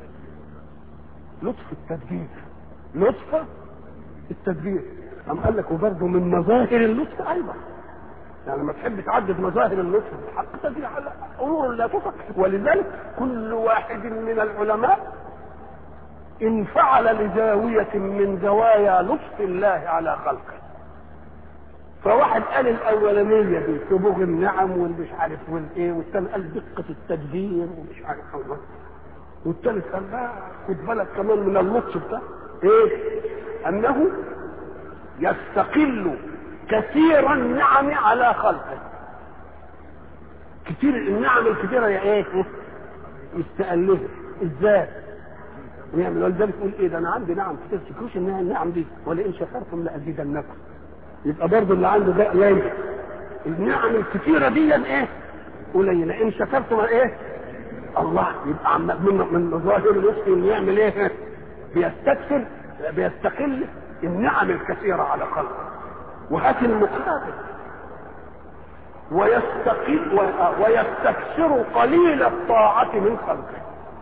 لطف التدبير لطف التدبير أم قال لك وبرضه من مظاهر اللطف ايضا يعني لما تحب تعدد مظاهر اللطف الحق تدري على امور لا تطق ولذلك كل واحد من العلماء ان فعل لزاوية من زوايا لطف الله على خلقه فواحد قال الاولانية دي سبوغ النعم والمش عارف والايه والثاني قال دقة التدبير ومش عارف الله والثالث قال لا خد بالك كمان من اللطف بتاع ايه انه يستقل كثير النعم على خلقه كتير النعم الكثيره يا ايه يستقلها ازاي ويعمل ولذلك يقول ايه ده انا عندي نعم كتير تشكروش انها النعم دي ولئن شكرتم لازيدنكم يبقى برضه اللي عنده ده قليل النعم الكثيره دي ايه قليله ان شكرتم ايه الله يبقى من من مظاهر الرزق انه يعمل ايه بيستكثر بيستقل النعم الكثيره على خلقه وهات المقابل ويستقل ويستكثر قليل الطاعة من خلقه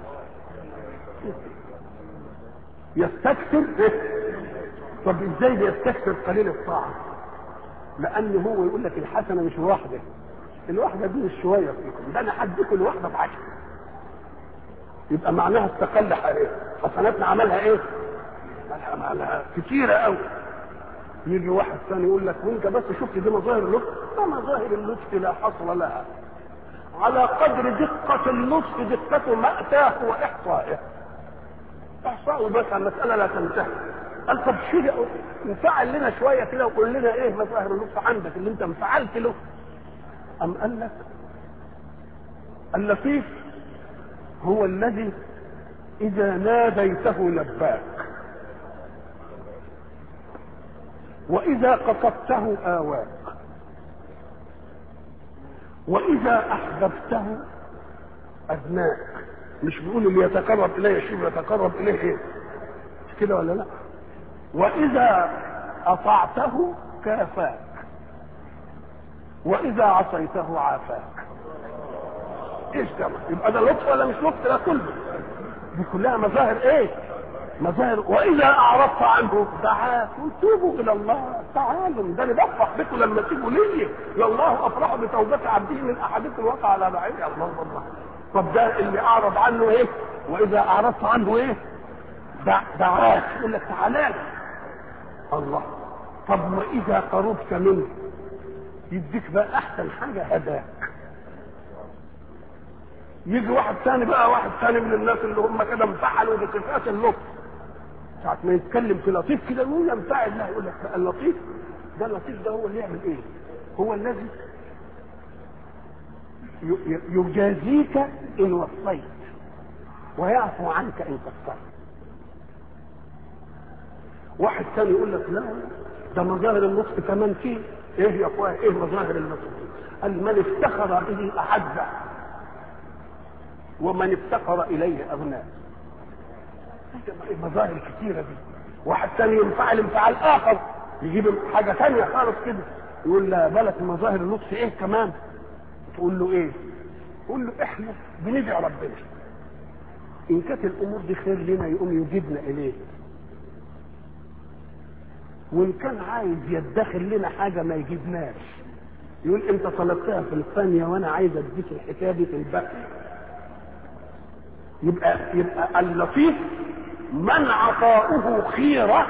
يستكثر طب ازاي بيستكثر قليل الطاعة لان هو يقول لك الحسنة مش واحدة الواحدة دي مش شوية فيكم ده انا هديكم الواحدة بعشرة يبقى معناها استقل عليه حسناتنا عملها ايه عملها كتيرة قوي يجي واحد ثاني يقول لك وانت بس شفت دي مظاهر اللطف لا مظاهر اللطف لا حصر لها على قدر دقة اللطف دقة مأتاه وإحصائه إحصائه بس المسألة لا تنتهي قال طب شيء انفعل لنا شوية كده وقول لنا ايه مظاهر اللطف عندك اللي انت انفعلت له أم قال لك اللطيف هو الذي إذا ناديته لباك وإذا قصدته آواك وإذا أحببته أدناك مش بيقول اللي يتقرب إليه شيء يتقرب إليه إيه مش كده ولا لا وإذا أطعته كافاك وإذا عصيته عافاك ايش كمان يبقى ده لطف ولا مش لطف ده كله دي كلها مظاهر ايه مظاهر واذا اعرضت عنه دعاكم توبوا الى الله تعالوا ده انا بفرح بكم لما تيجوا لي يا الله افرح بتوبه عبده من احدكم وقع على بعيد الله الله طب ده اللي اعرض عنه ايه واذا اعرضت عنه ايه دعاك يقول لك تعالى الله طب واذا قربت منه يديك بقى احسن حاجه هداك يجي واحد ثاني بقى واحد ثاني من الناس اللي هم كده انفعلوا بصفات اللطف ساعة ما يتكلم في لطيف كده يقول ينفعل لا يقول لك بقى اللطيف ده اللطيف ده هو اللي يعمل ايه؟ هو الذي ي- يجازيك ان وصيت ويعفو عنك ان قصرت واحد ثاني يقول لك لا ده مظاهر اللطف كمان فيه ايه يا اخويا ايه مظاهر اللطف قال من افتخر به احبه ومن افتقر اليه اغناه مظاهر كثيره دي واحد ثاني ينفعل انفعال اخر يجيب حاجه ثانيه خالص كده يقول لا بالك مظاهر اللطف ايه كمان تقول له ايه تقول له احنا بندعي ربنا ان كانت الامور دي خير لنا يقوم يجيبنا اليه وان كان عايز يدخر لنا حاجه ما يجيبناش يقول انت طلبتها في الثانيه وانا عايز اديك الحكايه دي في الباقي يبقى يبقى اللطيف من عطاؤه خيره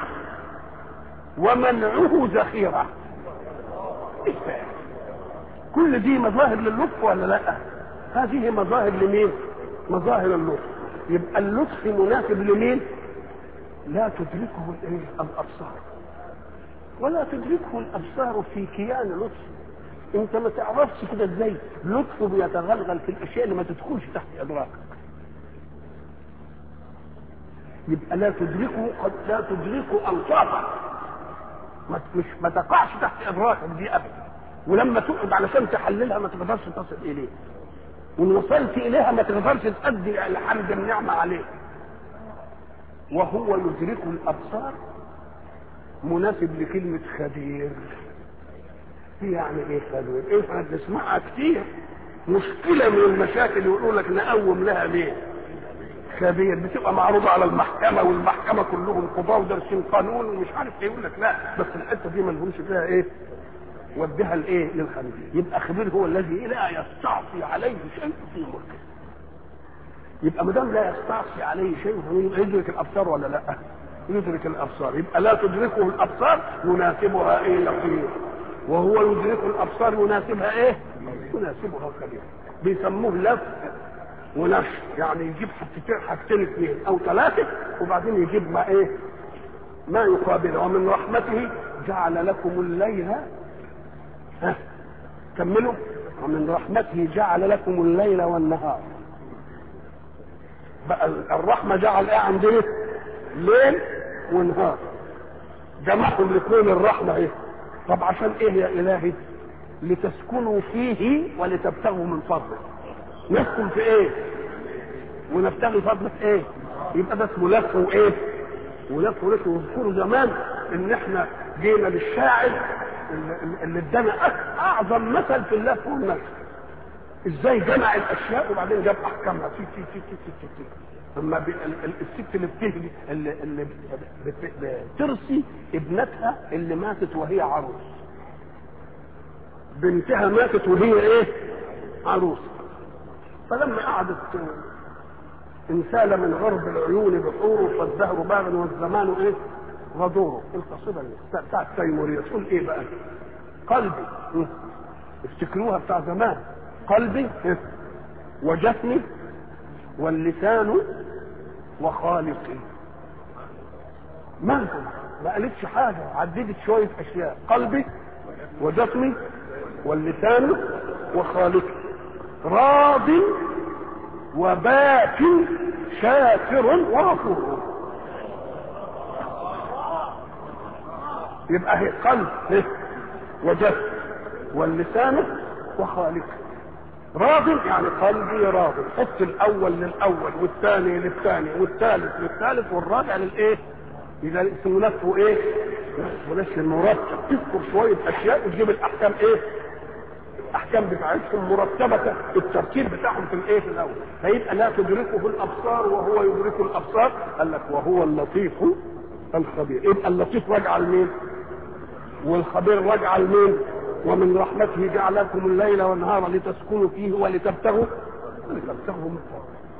ومنعه ذخيره إيه ده؟ كل دي مظاهر للطف ولا لا هذه مظاهر لمين مظاهر اللطف يبقى اللطف مناسب لمين لا تدركه الايه الابصار ولا تدركه الابصار في كيان لطف انت ما تعرفش كده ازاي لطفه بيتغلغل في الاشياء اللي ما تدخلش تحت ادراكك يبقى لا تدركه قد لا تدركه اوصافه ما مش ما تقعش تحت ادراكك دي ابدا ولما تقعد علشان تحللها ما تقدرش تصل اليه وان وصلت اليها ما تقدرش تؤدي الحمد النعمه عليه وهو يدرك الابصار مناسب لكلمه خبير يعني ايه خبير ايه احنا بنسمعها كتير مشكله من المشاكل يقولوا لك نقوم لها ليه خبير بتبقى معروضه على المحكمه والمحكمه كلهم قضاه ودارسين قانون ومش عارف ايه يقول لك لا بس الحته دي ما لهمش فيها ايه وديها الايه للخبير يبقى خبير هو الذي لا يستعصي عليه شيء في ملكه يبقى ما دام لا يستعصي عليه شيء يبقى يدرك الابصار ولا لا يدرك الابصار يبقى لا تدركه الابصار يناسبها ايه لطيف وهو يدرك الابصار يناسبها ايه يناسبها الخبير بيسموه لف ونشر يعني يجيب حاجتين حاجتين اثنين او ثلاثه وبعدين يجيب ما ايه ما يقابله ومن رحمته جعل لكم الليل ها كملوا ومن رحمته جعل لكم الليل والنهار بقى الرحمة جعل ايه عندنا ليل ونهار جمعهم الاثنين الرحمة ايه طب عشان ايه يا الهي لتسكنوا فيه ولتبتغوا من فضله نسكن في ايه ونبتغي فضله ايه يبقى ده اسمه لف وايه ولف ولف واذكروا زمان ان احنا جينا للشاعر اللي- اللي ادانا أك- اعظم مثل في اللف والنشر ازاي جمع الاشياء وبعدين جاب احكامها في في في في في في, في. لما بي- ال- ال- الست اللي بتهلي اللي, اللي بت- بترثي ابنتها اللي ماتت وهي عروس بنتها ماتت وهي ايه عروس فلما قعدت انسال من غرب العيون بحوره فالدهر باغ والزمان ايه غدوره القصيده اللي بتاعت تيموريه تقول ايه بقى قلبي م. افتكروها بتاع زمان قلبي م. وجفني واللسان وخالقي مالكم ما قالتش حاجة عددت شوية أشياء قلبي وجفني واللسان وخالقي راض وباك شاكر وغفور يبقى هي قلب إيه؟ وجسد واللسان وخالق راض يعني قلبي راض حط الاول للاول والثاني للثاني والثالث للثالث والرابع للايه اذا اسمه لفه ايه وليس مرتب تذكر شويه اشياء وتجيب الاحكام ايه الاحكام بتاعتهم مرتبه الترتيب بتاعهم في الايه في الاول فيبقى لا تدركه الابصار وهو يدرك الابصار قال لك وهو اللطيف الخبير يبقى اللطيف راجع لمين والخبير راجع لمين ومن رحمته جعل لكم الليل والنهار لتسكنوا فيه ولتبتغوا ولتبتغوا من فضله